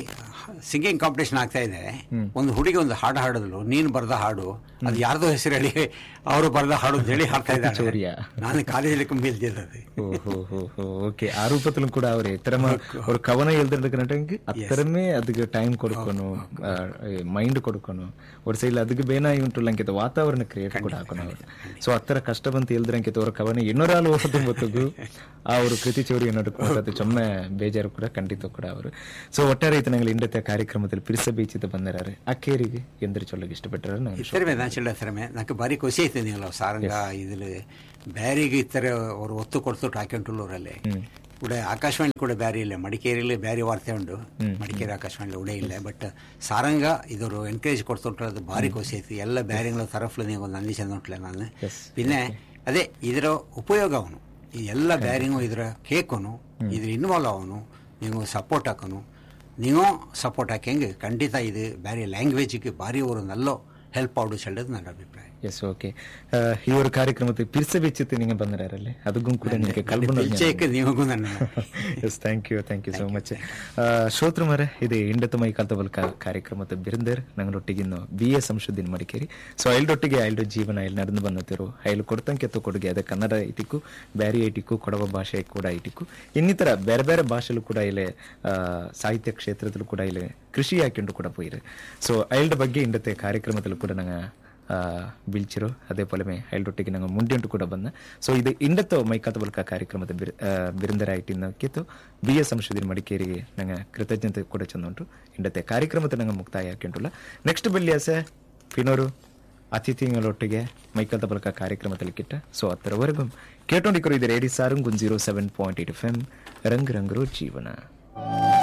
ಸಿಂಗಿಂಗ್ ಕಾಂಪಿಟೇಷನ್ ಆಗ್ತಾ ಇದೆ ಒಂದು ಹುಡುಗಿ ಒಂದು ಹಾಡು ಹಾಡಿದ್ಲು ನೀನು ಬರೆದ ಹಾಡು ಅದು ಯಾರ್ದೋ ಹೆಸರು ಹೇಳಿ ಅವರು ಬರೆದ ಹಾಡು ಅಂತ ಹೇಳಿ ಹಾಡ್ತಾ ಇದ್ದಾರೆ ಚೋರಿಯ. ನಾನು ಕಾಲೇಜಲ್ಲಿ ಕುಂಬಿಲ್ದಿಲ್ಲದೆ ஓ ஹோ ஹோ ஹோ ஓகே ஆரூபத்திலும் கூட அவர் எத்தனை ஒரு கவனம் எழுதுறதுக்கு அத்தரமே அதுக்கு டைம் கொடுக்கணும் మైండ్ ಕೊಡ್ಕೊನು ஒரு ಸೈಡ್ ಅದಕ್ಕೆ ಬೇನಾಗಿ ಉಂಟು ಅಂಕಿತ ವಾತಾವರಣ ಕ್ರಿಯೇಟ್ ಕೂಡ ಹಾಕೋಣ ಸೊ ಅತ್ತರ ಕಷ್ಟ ಬಂತು ಎಲ್ದ್ರಂಕಿತ ಅವರ ಕವನ ಇನ್ನೊರಾಲು ಓದು ಗೊತ್ತಿಗೂ ಆ ಅವರು ಕೃತಿ ಚೌರಿ ನಡುಕೊಂಡು ಚೊಮ್ಮೆ ಬೇಜಾರು ಕೂಡ ಖಂಡಿತ ಕೂಡ ಅವರು ಸೊ ಒಟ್ಟಾರೆ ಈತ ನಂಗೆ ಇಂಡತೆ ಕಾರ್ಯಕ್ರಮದಲ್ಲಿ ಪಿರಿಸ ಬೀಚಿತ ಬಂದಿರಾರೆ ಅಕ್ಕೇರಿಗೆ ಎಂದ್ರೆ ಚೊಲ್ಲಗೆ ಇಷ್ಟಪಟ್ಟರೆ ನಾನು ಇತ್ತರಮೆ ನಾನು ಚೆಲ್ಲ ಇತ್ತರಮೆ ನನಗೆ ಬಾರಿ ಖುಷಿ ಆಯ್ತು ನೀವಲ್ಲ ಸಾರಂಗ ಇದಿಲ್ ಬ್ಯಾರಿಗೆ ಇತ್ತರ ಅವರು ಒತ್ತು ಕೊಡ್ತು ಹಾಕೊಂಡುಳ್ಳೂರಲ್ಲಿ ಕೂಡ ಆಕಾಶವಾಣಿ ಕೂಡ ಬ್ಯಾರಿ ಇಲ್ಲ ಮಡಿಕೇರಿಯಲ್ಲಿ ಬ್ಯಾರಿ ವಾರ್ತೆ ಉಂಟು ಮಡಿಕೇರಿ ಆಕಾಶವಾಣಿ ಉಡೇ ಇಲ್ಲ ಬಟ್ ಸಾರಂಗ ಇದರು ಎನ್ಕರೇಜ್ ಕೊಡ್ತುಂಟ್ರೆ ಅದು ಭಾರಿ ಖುಷಿ ಆಯ್ತು ಎಲ್ಲ ಬ್ಯಾರಿಗಳ ತರಫ್ಲು ನೀವು ಒಂದು ಅಂದಿ ಚೆಂದ ಉಂಟ್ಲೆ ನಾನು പിന്നെ ಅದೇ ಇದರ ಉಪಯೋಗ ಅವನು ಈ ಎಲ್ಲ ಬ್ಯಾರಿಂಗು ಇದರ ಕೇಕನು ಇದ್ರ ಇನ್ವಾಲ್ವ್ ಅವನು ನೀವು ಸಪೋರ್ಟ್ ಹಾಕೋನು ನೀವು ಸಪೋರ್ಟ್ ಹಾಕಂಗೆ ಖಂಡಿತ ಇದು ಬೇರೆ ಲ್ಯಾಂಗ್ವೇಜಿಗೆ ಭಾರಿ ಅವರು ನಲ್ಲೋ ಹೆಲ್ಪ್ ಆಡು ಹೇಳೋದು ನನ್ನ ಅಭಿಪ್ರಾಯ ಎಸ್ ಓಕೆ ಈ ಒಂದು ಕಾರ್ಯಕ್ರಮಕ್ಕೆ ಪಿರ್ಸ ಬೆಚ್ಚಿತ್ತು ನಿಂಗೆ ಬಂದಿರಾರಲ್ಲಿ ಅದಕ್ಕೂ ಕೂಡ ನಿಮಗೆ ಕಲ್ಪನೆ ಪರಿಚಯಕ್ಕೆ ನಿಮಗೂ ನನ್ನ yes thank you thank you so much ಶ್ರೋತೃ ಮರ ಇದು ಇಂಡತ ಮೈ ಕಾಲ್ತಬಲ್ ಕಾರ್ಯಕ್ರಮದ ಬಿರಿಂದರ್ ನಂಗನೊಟ್ಟಿಗಿನ್ನು ಬಿ ಎ ಸಂಶೋಧನೆ ಮಡಿಕೇರಿ ಸೊ ಐಲ್ಡೊಟ್ಟಿಗೆ ಐಲ್ಡು ಜೀವನ ಇಲ್ಲಿ ನಡೆದು ಬಂದತಿರು ಐಲು ಕೊಡ್ತಂಕೆ ಕೊಡುಗೆ ಅದೇ ಕನ್ನಡ ಐಟಿಕ್ಕು ಬ್ಯಾರಿ ಐಟಿಕ್ಕು ಕೊಡವ ಭಾಷೆ ಕೂಡ ಐಟಿಕ್ಕು ಇನ್ನಿತರ ಬೇರೆ ಬೇರೆ ಭಾಷೆಲು ಕೂಡ ಇಲ್ಲಿ ಆ, ಸಾಹಿತ್ಯ ಕ್ಷೇತ್ರದಲ್ಲೂ ಕೂಡ ಇಲ್ಲಿ ಕೃಷಿ ಹಾಕೊಂಡು ಕೂಡ போயிரு ಸೊ ಐಲ್ಡ್ ಬಗ್ಗೆ ಇಂಡತೆ ಕಾರ್ಯಕ್ರಮದಲ್ಲೂ ಕೂಡ ನಂಗೆ ಬೀಳ್ಚಿರು ಅದೇ ಪೊಲಮೆ ಐಲ್ಡೊಟ್ಟಿಗೆ ನಂಗೆ ಮುಂಡೆಂಟು ಕೂಡ ಬಂದ ಸೊ ಇದು ಇಂಡತ್ತು ಮೈಕಾತ ಬಲ್ಕ ಕಾರ್ಯಕ್ರಮದ ಬಿರ್ ಬಿರಿಂದರ ಐಟಿನ ಕಿತ್ತು ಬಿ ಎಸ್ ಸಂಶೋಧನೆ ಮಡಿಕೇರಿಗೆ ನಂಗೆ ಕೃತಜ್ಞತೆ ಕೂಡ ಚಂದ ಉಂಟು ಇಂಡತೆ ಕಾರ್ಯಕ್ರಮದ ನಂಗೆ ಮುಕ್ತಾಯ ಹಾಕಿಂಟುಲ್ಲ ನೆಕ್ಸ್ಟ್ ಬೆಳ್ಳಿಯಾಸ ಫಿನೋರು ಅತಿಥಿಗಳೊಟ್ಟಿಗೆ ಮೈಕಲ್ದ ಬಲ್ಕ ಕಾರ್ಯಕ್ರಮದಲ್ಲಿ ಕಿಟ್ಟ ಸೊ ಹತ್ತರವರೆಗೂ ಕೇಟೊಂಡಿಕರು ಇದು radio Sarang zero seven point eight F M ರಂಗ್ ರಂಗರು ಜೀವನ